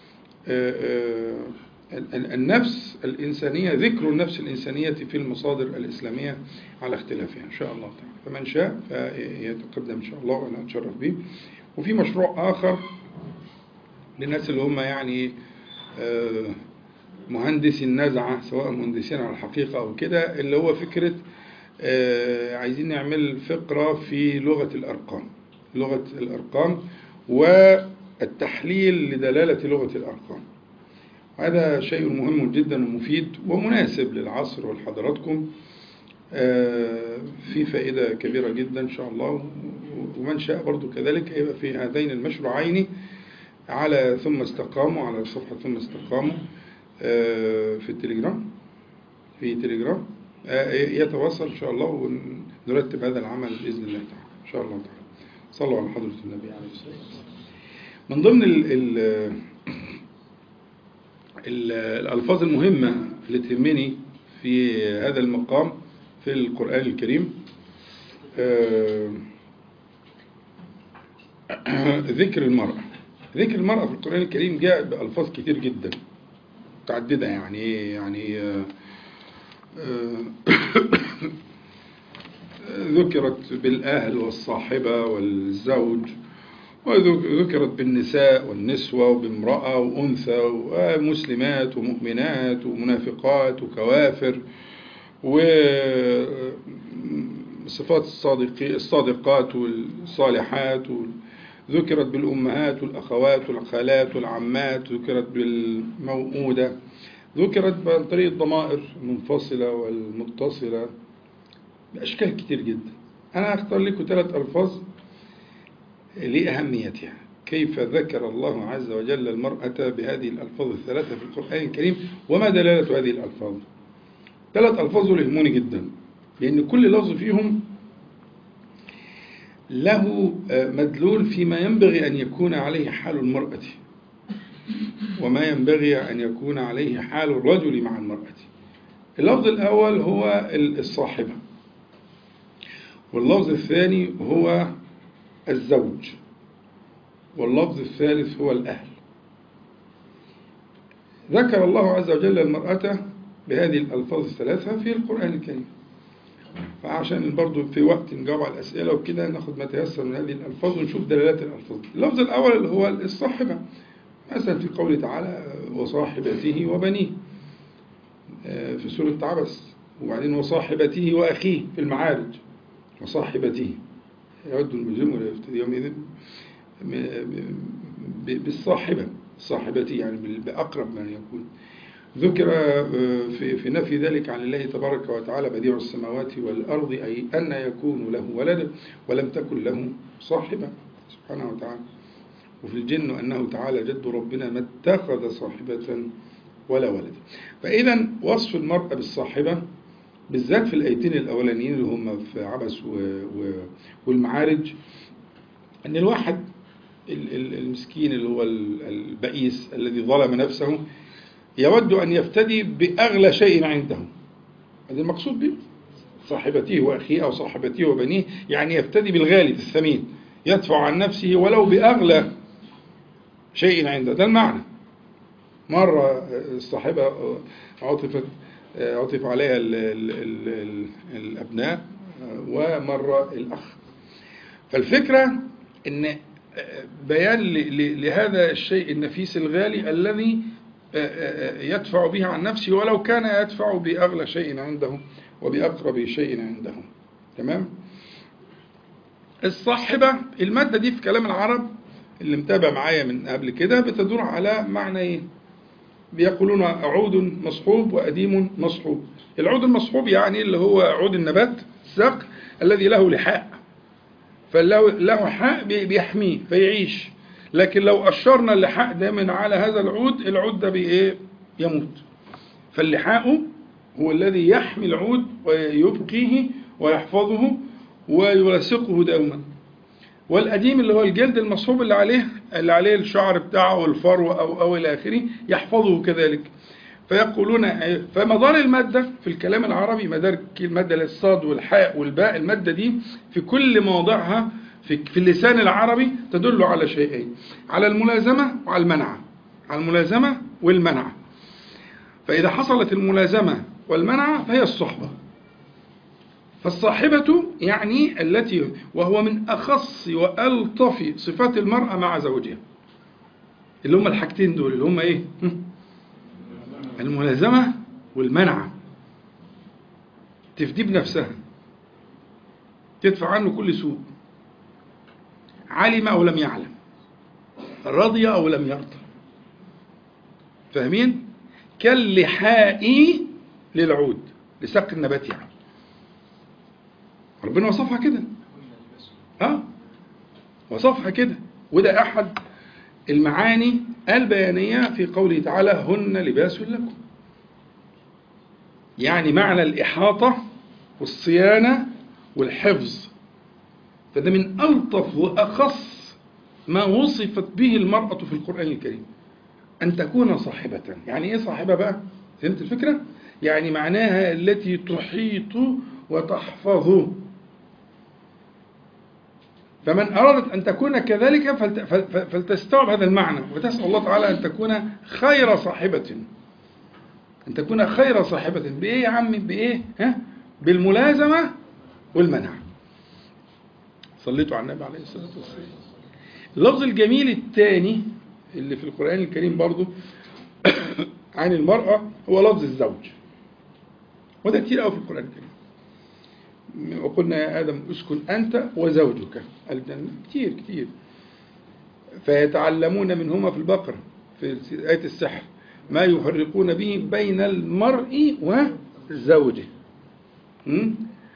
S1: النفس الإنسانية ذكر النفس الإنسانية في المصادر الإسلامية على اختلافها إن شاء الله تعالى فمن شاء فيتقدم إن شاء الله وأنا أتشرف به وفي مشروع آخر للناس اللي هم يعني مهندسي النزعة سواء مهندسين على الحقيقة أو كده اللي هو فكرة عايزين نعمل فقرة في لغة الأرقام لغة الأرقام والتحليل لدلالة لغة الأرقام هذا شيء مهم جدا ومفيد ومناسب للعصر ولحضراتكم في فائدة كبيرة جدا إن شاء الله ومن شاء برضو كذلك يبقى في هذين المشروعين على ثم استقاموا على صفحة ثم استقاموا في التليجرام في تليجرام يتواصل إن شاء الله ونرتب هذا العمل بإذن الله تعالى إن شاء الله تعالى صلوا على حضرة النبي عليه الصلاة والسلام من ضمن ال ال ال الألفاظ المهمة اللي تهمني في هذا المقام في القرآن الكريم ذكر المرأة ذكر المرأة في القرآن الكريم جاء بألفاظ كتير جدا متعددة يعني يعني ذكرت بالأهل والصاحبة والزوج وذكرت بالنساء والنسوة وبامرأة وأنثى ومسلمات ومؤمنات ومنافقات وكوافر وصفات الصادقين الصادقات والصالحات ذكرت بالأمهات والأخوات والخالات والعمات ذكرت بالموؤودة ذكرت عن طريق الضمائر المنفصلة والمتصلة بأشكال كتير جدا أنا أختار لكم ثلاث ألفاظ لأهميتها كيف ذكر الله عز وجل المرأة بهذه الألفاظ الثلاثة في القرآن الكريم وما دلالة هذه الألفاظ ثلاث ألفاظ يهموني جدا لأن كل لفظ فيهم له مدلول فيما ينبغي أن يكون عليه حال المرأة وما ينبغي أن يكون عليه حال الرجل مع المرأة اللفظ الأول هو الصاحبة واللفظ الثاني هو الزوج واللفظ الثالث هو الأهل ذكر الله عز وجل المرأة بهذه الألفاظ الثلاثة في القرآن الكريم فعشان برضو في وقت نجاوب على الأسئلة وكده ناخد ما تيسر من هذه الألفاظ ونشوف دلالات الألفاظ اللفظ الأول اللي هو الصاحبة مثلا في قوله تعالى وصاحبته وبنيه آه، في سورة عبس وبعدين وصاحبته وأخيه في المعارج وصاحبته يعد المجرم ولا يفتدي يومئذ م- ب- بالصاحبة صاحبته يعني بال- بأقرب من يكون ذكر آه، في في نفي ذلك عن الله تبارك وتعالى بديع السماوات والأرض أي أن يكون له ولد ولم تكن له صاحبة سبحانه وتعالى وفي الجن أنه تعالى جد ربنا ما اتخذ صاحبة ولا ولد فإذا وصف المرأة بالصاحبة بالذات في الآيتين الأولانيين اللي هم في عبس و... و... والمعارج أن الواحد ال- ال- المسكين اللي هو ال- البئيس الذي ظلم نفسه يود أن يفتدي بأغلى شيء عنده هذا المقصود به صاحبته وأخيه أو صاحبته وبنيه يعني يفتدي بالغالي الثمين يدفع عن نفسه ولو بأغلى شيء عنده ده المعنى مرة الصاحبة عطفت عطف عليها ال ال ال ال الأبناء ومرة الأخ فالفكرة أن بيان ل- ل- لهذا الشيء النفيس الغالي الذي يدفع به عن نفسه ولو كان يدفع بأغلى شيء عنده وبأقرب شيء عنده تمام الصاحبة المادة دي في كلام العرب اللي متابع معايا من قبل كده بتدور على معنى ايه بيقولون عود مصحوب وأديم مصحوب العود المصحوب يعني اللي هو عود النبات الساق الذي له لحاء فله له حاء بي- بيحميه فيعيش لكن لو قشرنا اللحاء ده من على هذا العود العود ده بإيه يموت فاللحاء هو الذي يحمي العود ويبقيه ويحفظه ويلصقه دوما والقديم اللي هو الجلد المصحوب اللي عليه اللي عليه الشعر بتاعه والفرو او او الى اخره يحفظه كذلك فيقولون فمدار الماده في الكلام العربي مدار الماده للصاد والحاء والباء الماده دي في كل مواضعها في في اللسان العربي تدل على شيئين على الملازمه وعلى المنع على الملازمه والمنع فاذا حصلت الملازمه والمنع فهي الصحبه فالصاحبة يعني التي وهو من أخص وألطف صفات المرأة مع زوجها اللي هم الحاجتين دول اللي هم إيه هم؟ الملازمة والمنع تفدي بنفسها تدفع عنه كل سوء علم أو لم يعلم رضي أو لم يرضى فاهمين كاللحاء للعود لسق النبات يعني ربنا وصفها كده اه وصفها كده وده احد المعاني البيانيه في قوله تعالى هن لباس لكم يعني معنى الاحاطه والصيانه والحفظ فده من الطف واخص ما وصفت به المراه في القران الكريم ان تكون صاحبه يعني ايه صاحبه بقى فهمت الفكره يعني معناها التي تحيط وتحفظ فمن أرادت أن تكون كذلك فلت- فل- فلتستوعب هذا المعنى وتسأل الله تعالى أن تكون خير صاحبة أن تكون خير صاحبة بإيه يا عمي بإيه ها بالملازمة والمنع صليتوا على النبي عليه الصلاة والسلام اللفظ الجميل الثاني اللي في القرآن الكريم برضو عن المرأة هو لفظ الزوج وده كتير قوي في القرآن الكريم وقلنا يا آدم اسكن أنت وزوجك الجنة كتير كتير فيتعلمون منهما في البقرة في آية السحر ما يفرقون به بين المرء وزوجه م?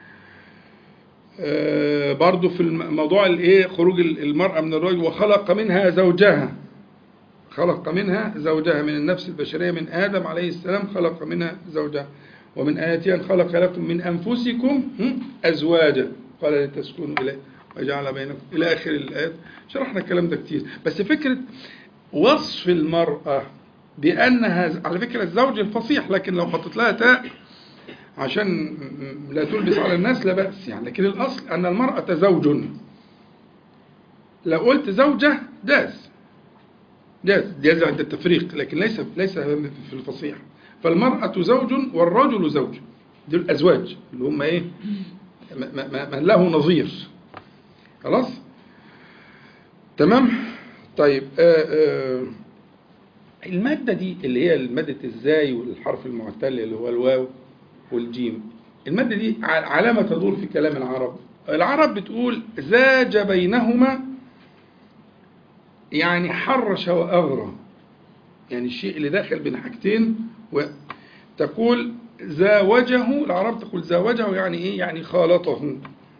S1: آه برضو في الم- موضوع الايه خروج المرأة من الرجل وخلق منها زوجها خلق منها زوجها من النفس البشرية من آدم عليه السلام خلق منها زوجها ومن آياته أن خلق لكم من أنفسكم هم، أزواجا قال لتسكنوا إليه وجعل بينكم إلى آخر الآيات شرحنا الكلام ده كتير بس فكرة وصف المرأة بأنها على فكرة الزوج الفصيح لكن لو حطيت لها تاء عشان لا تلبس على الناس لا بأس يعني لكن الأصل أن المرأة زوج لو قلت زوجة جاز جاز جاز عند التفريق لكن ليس ليس في الفصيح فالمرأة زوج والرجل زوج دول الأزواج اللي هم إيه ما- ما- ما- من له نظير خلاص تمام طيب آه آه المادة دي اللي هي مادة الزاي والحرف المعتل اللي هو الواو والجيم المادة دي ع- علامة تدور في كلام العرب العرب بتقول زاج بينهما يعني حرش وأغرى يعني الشيء اللي داخل بين حاجتين وتقول زاوجه العرب تقول زاوجه يعني ايه يعني خالطه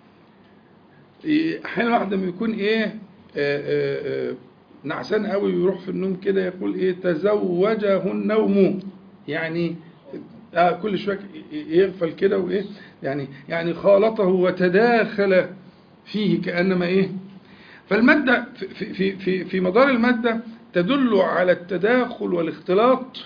S1: إيه، احيانا واحد لما يكون ايه آه، آه، آه، نعسان قوي ويروح في النوم كده يقول ايه تزوجه النوم يعني آه كل شويه يغفل كده وايه يعني يعني خالطه وتداخل فيه كانما ايه فالماده في في في في مدار الماده تدل على التداخل والاختلاط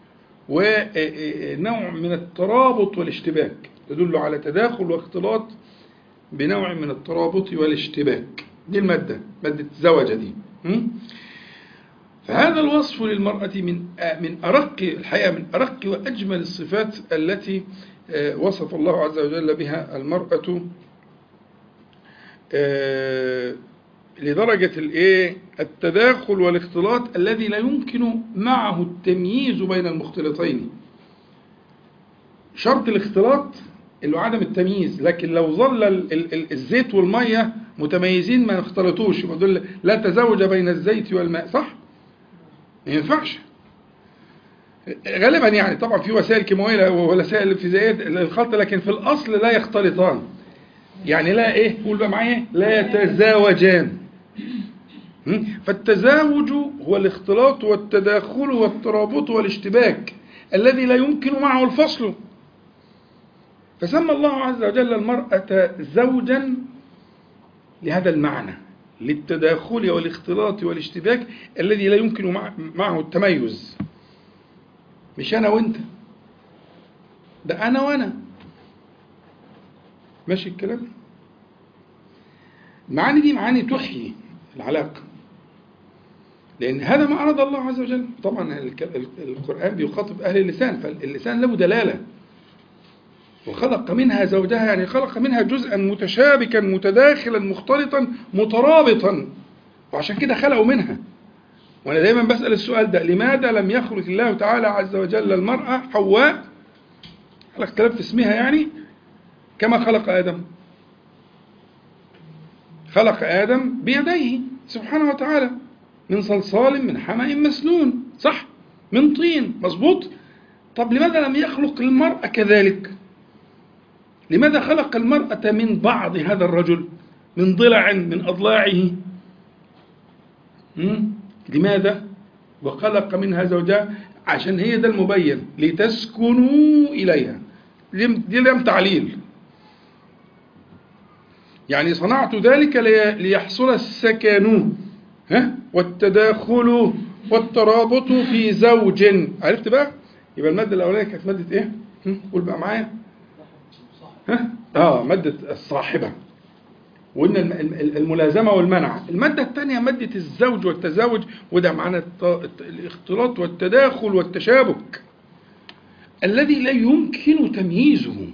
S1: ونوع من الترابط والاشتباك تدل على تداخل واختلاط بنوع من الترابط والاشتباك دي المادة مادة زوجة دي م? فهذا الوصف للمرأة من آه، من أرق الحقيقة من أرق وأجمل الصفات التي آه، وصف الله عز وجل بها المرأة آه، لدرجة الإيه التداخل والاختلاط الذي لا يمكن معه التمييز بين المختلطين شرط الاختلاط اللي هو عدم التمييز لكن لو ظل ال- ال- ال- الزيت والمية متميزين ما يختلطوش يبقى دول لا تزوج بين الزيت والماء صح؟ ما ينفعش غالبا يعني طبعا في وسائل كيماويه ووسائل فيزيائيه للخلط لكن في الاصل لا يختلطان يعني لا ايه قول بقى معايا لا يتزاوجان م? فالتزاوج هو الاختلاط والتداخل والترابط والاشتباك الذي لا يمكن معه الفصل فسمى الله عز وجل المرأة زوجا لهذا المعنى للتداخل والاختلاط والاشتباك الذي لا يمكن مع- معه التميز مش أنا وأنت ده أنا وأنا ماشي الكلام المعاني دي معاني تحيي العلاقة لأن هذا ما أراد الله عز وجل طبعا الك- القرآن بيخاطب أهل اللسان فاللسان له دلالة وخلق منها زوجها يعني خلق منها جزءا متشابكا متداخلا مختلطا مترابطا وعشان كده خلقوا منها وانا دايما بسال السؤال ده لماذا لم يخلق الله تعالى عز وجل المراه حواء على اختلاف في اسمها يعني كما خلق ادم خلق ادم بيديه سبحانه وتعالى من صلصال من حمأ مسنون صح من طين مظبوط طب لماذا لم يخلق المرأة كذلك لماذا خلق المرأة من بعض هذا الرجل من ضلع من أضلاعه مم؟ لماذا وخلق منها زوجها عشان هي ده المبين لتسكنوا إليها دي دي لم تعليل يعني صنعت ذلك لي- ليحصل السكن ها والتداخل والترابط في زوج عرفت بقى يبقى المادة الأولانية كانت مادة إيه؟ هم؟ قول بقى معايا ها؟ اه مادة الصاحبة وقلنا الم- الم- الملازمة والمنع المادة الثانية مادة الزوج والتزاوج وده معنى الت- الت- الاختلاط والتداخل والتشابك الذي لا يمكن تمييزه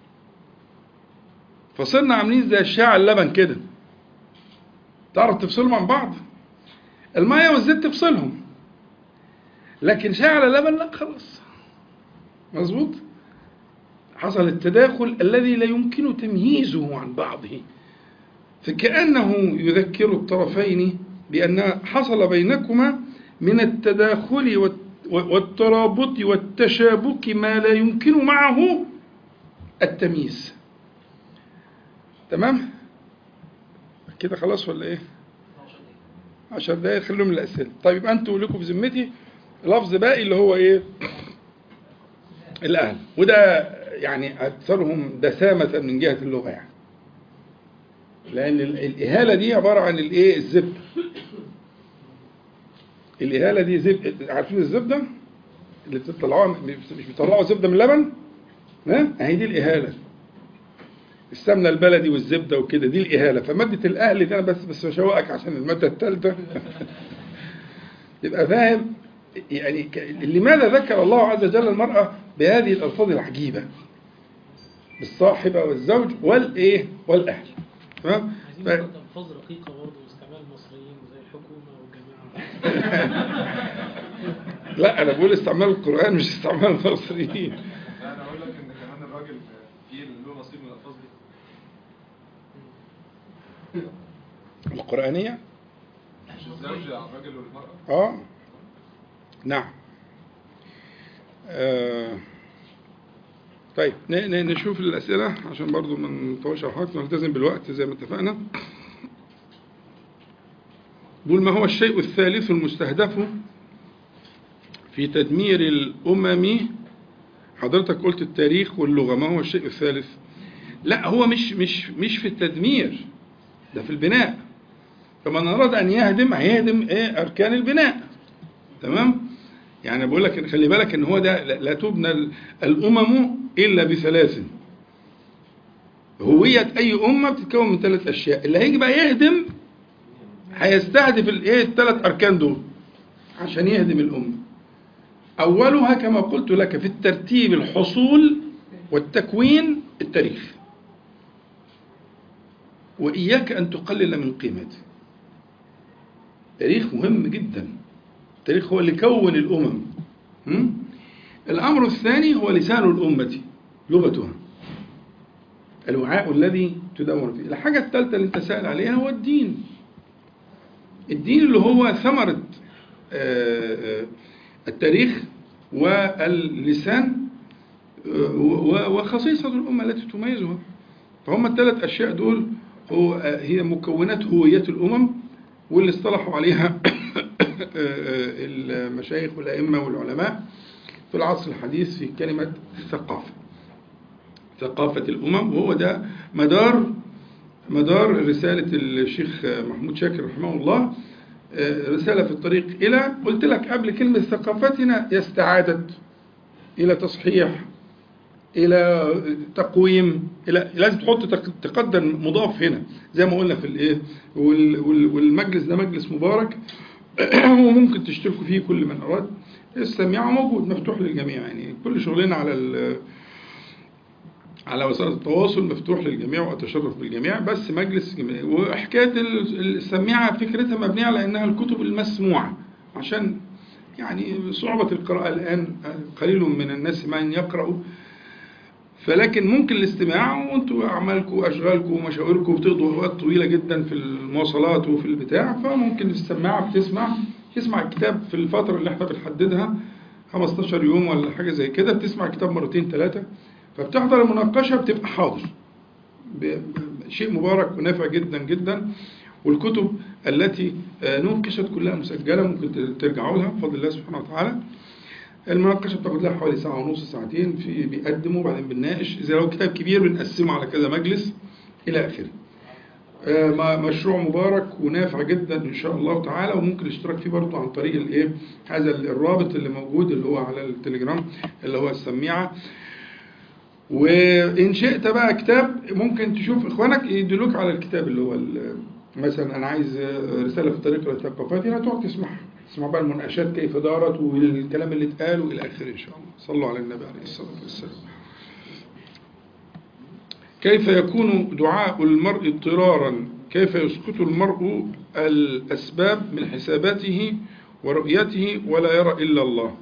S1: فصرنا عاملين زي الشاع اللبن كده تعرف تفصلهم عن بعض المية والزيت تفصلهم لكن شاع اللبن لا خلاص مظبوط حصل التداخل الذي لا يمكن تمييزه عن بعضه فكأنه يذكر الطرفين بأن حصل بينكما من التداخل والت- والترابط والتشابك ما لا يمكن معه التمييز تمام كده خلاص ولا ايه عشر دقايق خليهم الأسئلة طيب يبقى انتوا لكم في ذمتي لفظ باقي اللي هو ايه الأهل وده يعني أكثرهم دسامة من جهة اللغة يعني لأن ال- الإهالة دي عبارة عن الإيه الزبدة الإهالة دي زب... عارفين الزبدة اللي بتطلعوها مش بيطلعوا زبدة من اللبن ها أهي دي الإهالة السمنة البلدي والزبدة وكده دي الإهالة فمادة الأهل دي أنا بس بس بشوقك عشان المادة الثالثة يبقى فاهم يعني ك- لماذا ذكر الله عز وجل المرأة بهذه الألفاظ العجيبة بالصاحبة والزوج والإيه والأهل تمام
S2: عايزين
S1: ف-
S2: برضه ألفاظ رقيقة برضه واستعمال المصريين زي الحكومة والجماعة
S1: لا انا بقول استعمال القران مش استعمال المصريين
S2: لا انا اقول لك ان كمان الراجل فيه له نصيب من الالفاظ دي
S1: القرانيه
S2: مش الزوج على الراجل والمراه
S1: اه نعم آه. طيب ن- ن- نشوف الأسئلة عشان برضو ما نطولش على حضرتك نلتزم بالوقت زي ما اتفقنا بيقول ما هو الشيء الثالث المستهدف في تدمير الأمم حضرتك قلت التاريخ واللغة ما هو الشيء الثالث لا هو مش مش مش في التدمير ده في البناء فمن أراد أن يهدم هيهدم إيه أركان البناء تمام يعني بقول لك خلي بالك ان هو ده لا لا تبنى ال- الامم الا بثلاث هوية اي امة بتتكون من ثلاث اشياء اللي هيجي بقى يهدم هيستهدف الايه الثلاث اركان دول عشان يهدم الامة اولها كما قلت لك في الترتيب الحصول والتكوين التاريخ واياك ان تقلل من قيمته تاريخ مهم جدا التاريخ هو اللي كون الأمم هم؟ الأمر الثاني هو لسان الأمة لغتها الوعاء الذي تدور فيه الحاجة الثالثة اللي انت سأل عليها هو الدين الدين اللي هو ثمرة آه، آه، التاريخ واللسان آه، و- وخصيصة الأمة التي تميزها فهم الثلاث أشياء دول هو آه، هي مكونات هوية الأمم واللي اصطلحوا عليها المشايخ والأئمة والعلماء في العصر الحديث في كلمة ثقافة ثقافة الأمم وهو ده مدار مدار رسالة الشيخ محمود شاكر رحمه الله رسالة في الطريق إلى قلت لك قبل كلمة ثقافتنا يستعادت إلى تصحيح إلى تقويم إلى لازم تحط تق- تقدم مضاف هنا زي ما قلنا في الإيه وال- وال- والمجلس ده مجلس مبارك وممكن تشتركوا فيه كل من أراد السميعة موجود مفتوح للجميع يعني كل شغلنا على ال- على وسائل التواصل مفتوح للجميع وأتشرف بالجميع بس مجلس جميع وحكاية ال- السميعة فكرتها مبنية على أنها الكتب المسموعة عشان يعني صعوبة القراءة الآن قليل من الناس من يقرأوا فلكن ممكن الاستماع وانتوا اعمالكم واشغالكم ومشاوركم بتقضوا اوقات طويله جدا في المواصلات وفي البتاع فممكن السماعه بتسمع تسمع الكتاب في الفتره اللي احنا بنحددها 15 يوم ولا حاجه زي كده بتسمع الكتاب مرتين ثلاثه فبتحضر المناقشه بتبقى حاضر ب- ب- شيء مبارك ونافع جدا جدا والكتب التي آه، نوقشت كلها مسجله ممكن ترجعوا لها بفضل الله سبحانه وتعالى المناقشه بتاخد لها حوالي ساعه ونص ساعتين في بيقدموا وبعدين بنناقش اذا لو كتاب كبير بنقسمه على كذا مجلس الى اخره آه، ما- مشروع مبارك ونافع جدا ان شاء الله تعالى وممكن الاشتراك فيه برضه عن طريق الايه هذا الرابط اللي موجود اللي هو على التليجرام اللي هو السميعه وان شئت بقى كتاب ممكن تشوف اخوانك يدلوك على الكتاب اللي هو ال- مثلا انا عايز رساله في طريق الثقافات هنا تقعد تسمعها تسمع بقى المناقشات كيف دارت والكلام اللي اتقال والى اخره ان شاء الله صلوا على النبي عليه الصلاه والسلام كيف يكون دعاء المرء اضطرارا كيف يسقط المرء الأسباب من حساباته ورؤيته ولا يرى إلا الله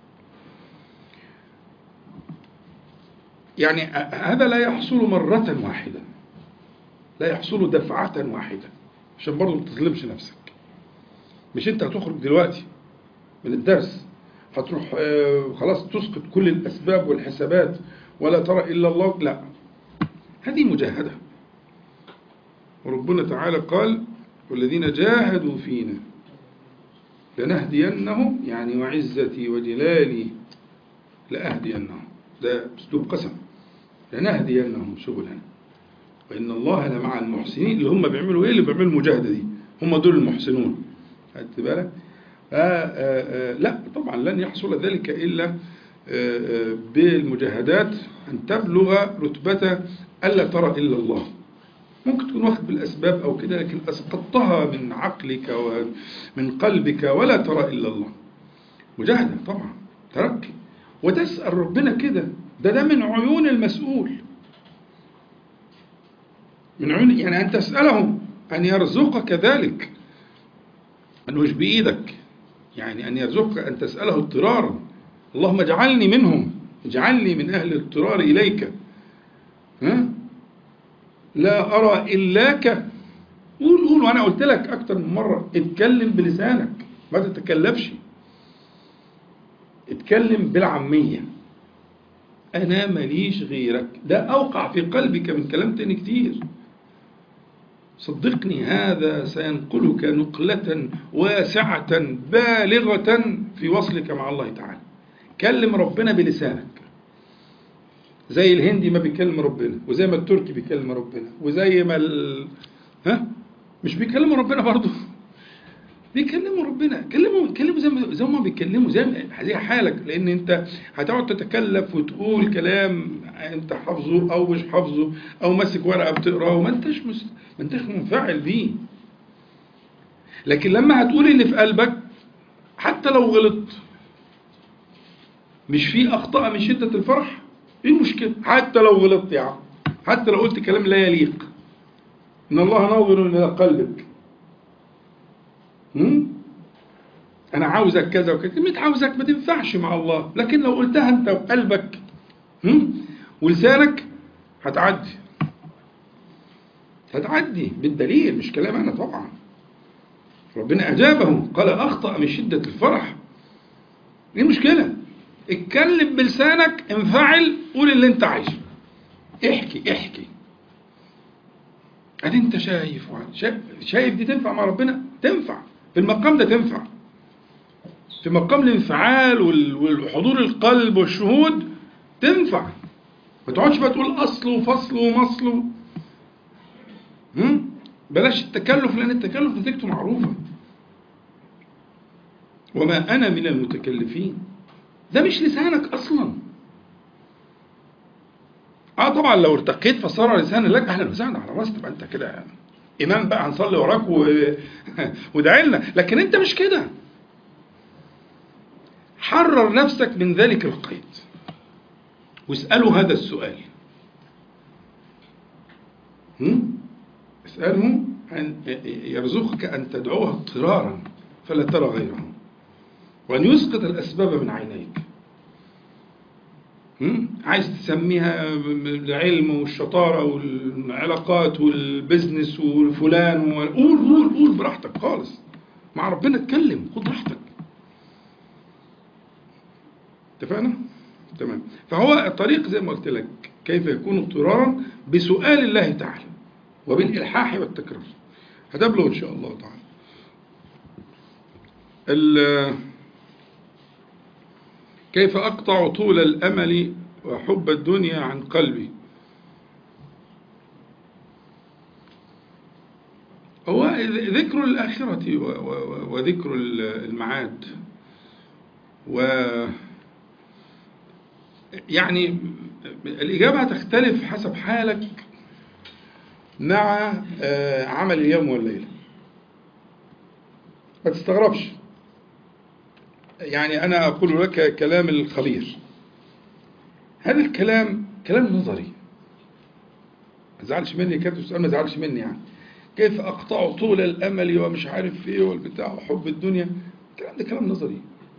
S1: يعني هذا لا يحصل مرة واحدة لا يحصل دفعة واحدة عشان برضه ما تظلمش نفسك مش انت هتخرج دلوقتي من الدرس هتروح آه، خلاص تسقط كل الأسباب والحسابات ولا ترى إلا الله لا هذه مجاهدة وربنا تعالى قال والذين جاهدوا فينا لنهدينهم يعني وعزتي وجلالي لأهدينهم ده أسلوب قسم لنهدينهم سبلنا وإن الله لمع المحسنين اللي هم بيعملوا إيه اللي بيعملوا المجاهدة دي هم دول المحسنون خدت بالك آه آه آه لا طبعا لن يحصل ذلك إلا آه آه بالمجاهدات أن تبلغ رتبة ألا ترى إلا الله ممكن تكون واخد بالأسباب أو كده لكن أسقطتها من عقلك ومن قلبك ولا ترى إلا الله مجاهدة طبعا تركي وتسأل ربنا كده ده ده من عيون المسؤول من عيون يعني أن تسأله أن يرزقك ذلك أنه مش بإيدك يعني أن يرزقك أن تسأله اضطرارا اللهم اجعلني منهم اجعلني من أهل الاضطرار إليك ها؟ لا أرى إلاك قول قول وأنا قلت لك أكتر من مرة اتكلم بلسانك ما تتكلفش اتكلم بالعامية أنا ماليش غيرك ده أوقع في قلبك من كلام تاني كتير صدقني هذا سينقلك نقلة واسعة بالغة في وصلك مع الله تعالى كلم ربنا بلسانك زي الهندي ما بيكلم ربنا وزي ما التركي بيكلم ربنا وزي ما ال... ها مش بيكلموا ربنا برضه بيكلموا ربنا كلموا كلموا زي ما زي ما بيتكلموا زي ما زي حالك لان انت هتقعد تتكلف وتقول كلام انت حافظه او مش حافظه او ماسك ورقه بتقراه وما انتش مس... ما انتش منفعل بيه لكن لما هتقول اللي في قلبك حتى لو غلطت مش في اخطاء من شده الفرح ايه المشكله حتى لو غلطت يا عم حتى لو قلت كلام لا يليق ان الله ناظر الى قلبك هم؟ انا عاوزك كذا وكذا كلمه عاوزك ما تنفعش مع الله لكن لو قلتها انت وقلبك هم؟ ولسانك هتعدي هتعدي بالدليل مش كلام انا طبعا ربنا اجابه قال اخطا من شده الفرح ايه المشكله اتكلم بلسانك انفعل قول اللي انت عايزه احكي احكي ادي انت شايف شايف, شايف دي تنفع مع ربنا تنفع في المقام ده تنفع في مقام الانفعال وحضور القلب والشهود تنفع ما تقعدش بقى تقول اصل وفصل ومصل بلاش التكلف لان التكلف نتيجته معروفه وما انا من المتكلفين ده مش لسانك اصلا اه طبعا لو ارتقيت فصار لسانا لك اهلا وسهلا على راسي تبقى انت كده يعني امام بقى هنصلي وراك و... وادعي لنا لكن انت مش كده حرر نفسك من ذلك القيد واسأله هذا السؤال هم؟ اسأله أن يرزقك أن تدعوه اضطرارا فلا ترى غيره وأن يسقط الأسباب من عينيك عايز تسميها العلم والشطارة والعلاقات والبزنس والفلان قول قول قول براحتك خالص مع ربنا اتكلم خد راحتك اتفقنا؟ تمام فهو الطريق زي ما قلت لك كيف يكون اضطرارا بسؤال الله تعالى وبالإلحاح والتكرار هتبلغ إن شاء الله تعالى كيف أقطع طول الأمل وحب الدنيا عن قلبي هو ذكر الآخرة وذكر المعاد و يعني الإجابة هتختلف حسب حالك مع عمل اليوم والليلة ما تستغربش يعني أنا أقول لك كلام الخبير هذا الكلام كلام نظري ما تزعلش مني كاتب السؤال ما تزعلش مني يعني كيف أقطع طول الأمل ومش عارف إيه والبتاع وحب الدنيا الكلام ده كلام نظري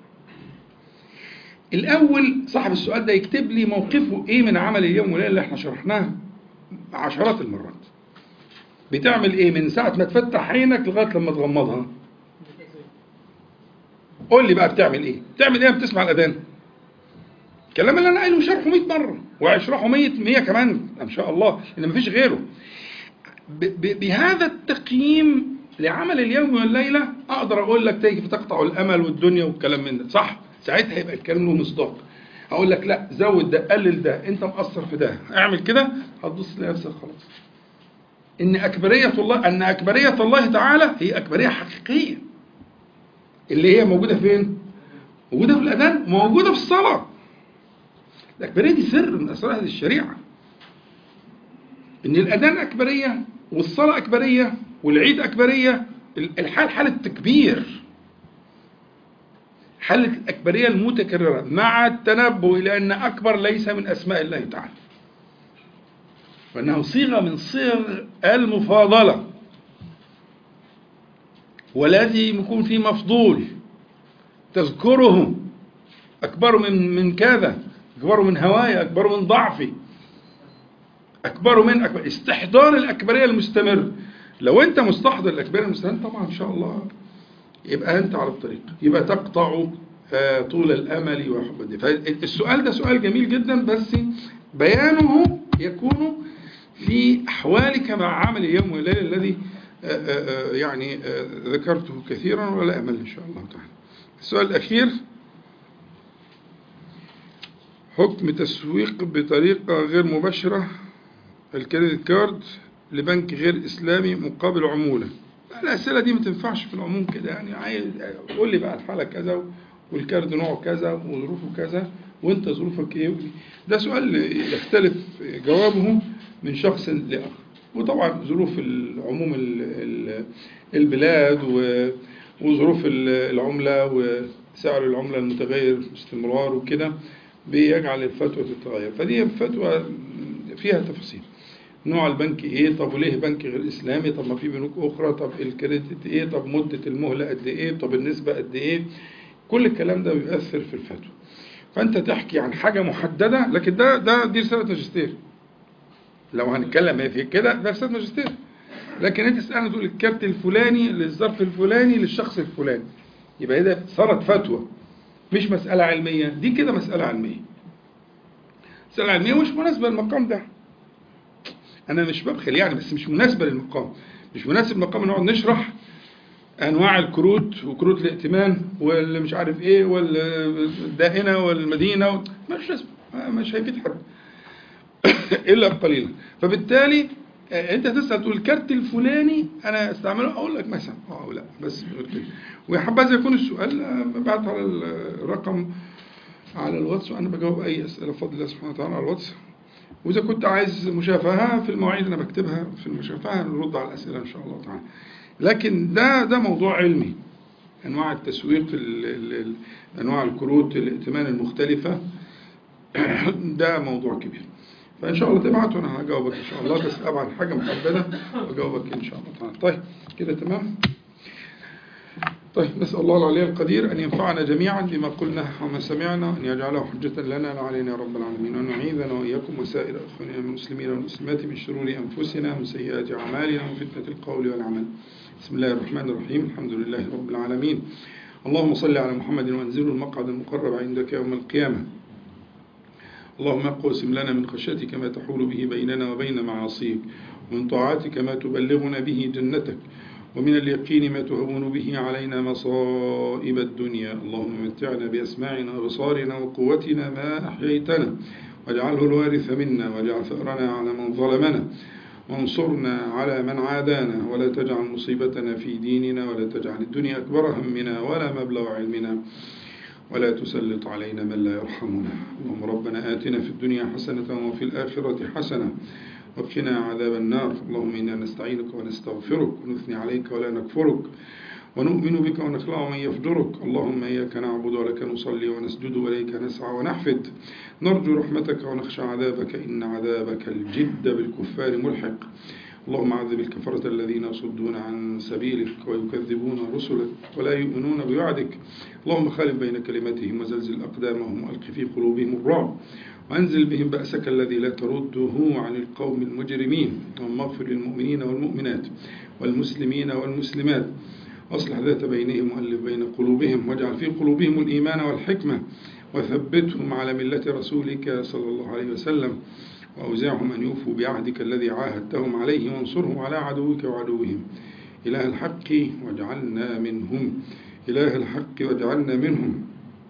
S1: الأول صاحب السؤال ده يكتب لي موقفه إيه من عمل اليوم والليلة اللي إحنا شرحناه عشرات المرات بتعمل إيه من ساعة ما تفتح عينك لغاية لما تغمضها قول لي بقى بتعمل ايه بتعمل ايه بتسمع الاذان الكلام اللي انا قايله شرحه 100 مره وهشرحه 100 100 كمان ان شاء الله ان مفيش غيره ب ب بهذا التقييم لعمل اليوم والليله اقدر اقول لك كيف تقطع الامل والدنيا والكلام من ده صح ساعتها يبقى الكلام له مصداق اقول لك لا زود ده قلل ده انت مقصر في ده اعمل كده هتبص لنفسك خلاص ان اكبريه الله ان اكبريه الله تعالى هي اكبريه حقيقيه اللي هي موجودة فين؟ موجودة في الأذان وموجودة في الصلاة الأكبرية دي سر من أسرار هذه الشريعة إن الأذان أكبرية والصلاة أكبرية والعيد أكبرية الحال حالة تكبير حالة الأكبرية المتكررة مع التنبه إلى أن أكبر ليس من أسماء الله تعالى وأنه صيغة من صيغ المفاضلة ولازم يكون في مفضول تذكره أكبر من من كذا أكبر من هواي أكبر من ضعفي أكبر من أكبر استحضار الأكبرية المستمر لو أنت مستحضر الأكبرية المستمر طبعا إن شاء الله يبقى أنت على الطريق يبقى تقطع آه، طول الأمل وحب الدين فالسؤال ده سؤال جميل جدا بس بيانه يكون في أحوالك مع عمل اليوم والليلة الذي آه، آه، آه، يعني آه، ذكرته كثيرا ولا أمل إن شاء الله تعالى السؤال الأخير حكم تسويق بطريقة غير مباشرة الكريدت كارد لبنك غير إسلامي مقابل عمولة الأسئلة دي ما تنفعش في العموم كده يعني عايز قول لي بقى الحالة كذا والكارد نوعه كذا وظروفه كذا وانت ظروفك ايه ده سؤال يختلف جوابه من شخص لآخر وطبعا ظروف العموم ال- ال- البلاد و- وظروف ال- العملة وسعر العملة المتغير باستمرار وكده بيجعل الفتوى تتغير فدي فتوى فيها تفاصيل نوع البنك ايه طب وليه بنك غير اسلامي طب ما في بنوك اخرى طب الكريدت ايه طب مدة المهلة قد ايه طب النسبة قد ايه كل الكلام ده بيؤثر في الفتوى فانت تحكي عن حاجة محددة لكن ده ده دي رسالة ماجستير لو هنتكلم في كده ده رسالة ماجستير لكن انت تسألني تقول الكارت الفلاني للظرف الفلاني للشخص الفلاني يبقى ده صارت فتوى مش مسألة علمية دي كده مسألة علمية مسألة علمية مش مناسبة للمقام ده أنا مش ببخل يعني بس مش مناسبة للمقام مش مناسب المقام نقعد نشرح أنواع الكروت وكروت الائتمان واللي مش عارف إيه والدائنة والمدينة و... مش لازم مش هيفيد حد إلا قليلا فبالتالي آه، انت تسال تقول الكارت الفلاني انا استعمله اقول لك مثلا اه أو لا بس وحبذا يكون السؤال آه، بعت على الرقم على الواتس وانا بجاوب اي اسئله بفضل الله سبحانه وتعالى على الواتس واذا كنت عايز مشافهه في المواعيد انا بكتبها في المشافهه نرد على الاسئله ان شاء الله تعالى لكن ده ده موضوع علمي انواع التسويق ال- ال- ال- انواع الكروت الائتمان المختلفه ده موضوع كبير فان شاء الله تبعت وانا هجاوبك ان شاء الله بس ابعت حاجه محدده واجاوبك ان شاء الله تعالى طيب كده تمام طيب نسأل الله العلي القدير أن ينفعنا جميعا بما قلنا وما سمعنا وأن يجعله حجة لنا لا علينا يا رب العالمين وأن يعيذنا وإياكم وسائر أخواننا من المسلمين والمسلمات من شرور أنفسنا ومن سيئات أعمالنا ومن فتنة القول والعمل بسم الله الرحمن الرحيم الحمد لله رب العالمين اللهم صل على محمد وانزله المقعد المقرب عندك يوم القيامة اللهم اقسم لنا من خشيتك ما تحول به بيننا وبين معاصيك ومن طاعتك ما تبلغنا به جنتك ومن اليقين ما تهون به علينا مصائب الدنيا اللهم متعنا بأسماعنا وبصارنا وقوتنا ما أحييتنا واجعله الوارث منا واجعل ثأرنا على من ظلمنا وانصرنا على من عادانا ولا تجعل مصيبتنا في ديننا ولا تجعل الدنيا أكبر همنا ولا مبلغ علمنا ولا تسلط علينا من لا يرحمنا اللهم ربنا آتنا في الدنيا حسنة وفي الآخرة حسنة وقنا عذاب النار اللهم إنا نستعينك ونستغفرك ونثني عليك ولا نكفرك ونؤمن بك ونخلع من يفجرك اللهم إياك نعبد ولك نصلي ونسجد وإليك نسعى ونحفد نرجو رحمتك ونخشى عذابك إن عذابك الجد بالكفار ملحق اللهم عذب الكفرة الذين يصدون عن سبيلك ويكذبون رسلك ولا يؤمنون بوعدك اللهم خالف بين كلمتهم وزلزل أقدامهم وألق في قلوبهم الرعب وأنزل بهم بأسك الذي لا ترده عن القوم المجرمين اللهم اغفر للمؤمنين والمؤمنات والمسلمين والمسلمات أصلح ذات بينهم وألف بين قلوبهم واجعل في قلوبهم الإيمان والحكمة وثبتهم على ملة رسولك صلى الله عليه وسلم وأوزعهم أن يوفوا بعهدك الذي عاهدتهم عليه وانصرهم على عدوك وعدوهم إله الحق واجعلنا منهم إله الحق واجعلنا منهم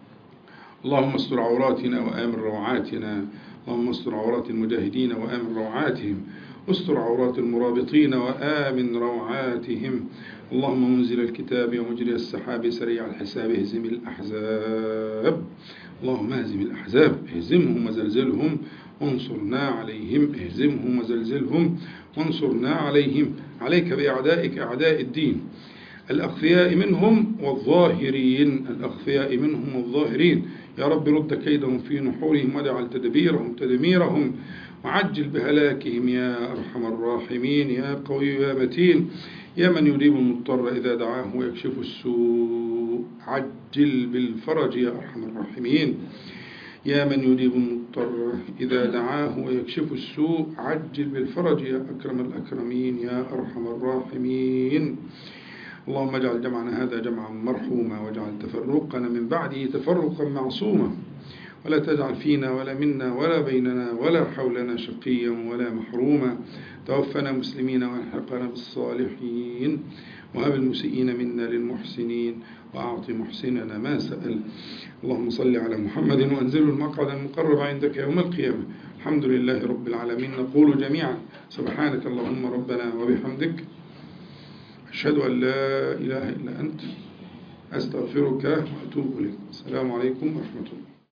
S1: اللهم استر عوراتنا وآمن روعاتنا اللهم استر عورات المجاهدين وآمن روعاتهم استر عورات المرابطين وآمن روعاتهم اللهم منزل الكتاب ومجري السحاب سريع الحساب اهزم الأحزاب اللهم اهزم الأحزاب اهزمهم وزلزلهم وانصرنا عليهم اهزمهم وزلزلهم وانصرنا عليهم عليك بأعدائك أعداء الدين الأخفياء منهم والظاهرين الأخفياء منهم والظاهرين يا رب رد كيدهم في نحورهم واجعل تدبيرهم تدميرهم وعجل بهلاكهم يا أرحم الراحمين يا قوي يا متين يا من يجيب المضطر إذا دعاه ويكشف السوء عجل بالفرج يا أرحم الراحمين يا من يجيب المضطر إذا دعاه ويكشف السوء عجل بالفرج يا أكرم الأكرمين يا أرحم الراحمين اللهم اجعل جمعنا هذا جمعا مرحوما واجعل تفرقنا من بعده تفرقا معصوما ولا تجعل فينا ولا منا ولا بيننا ولا حولنا شقيا ولا محروما توفنا مسلمين والحقنا بالصالحين وهب المسيئين منا للمحسنين وأعط محسننا ما سأل اللهم صل على محمد وأنزله المقعد المقرب عندك يوم القيامة الحمد لله رب العالمين نقول جميعا سبحانك اللهم ربنا وبحمدك أشهد أن لا إله إلا أنت أستغفرك وأتوب إليك السلام عليكم ورحمة الله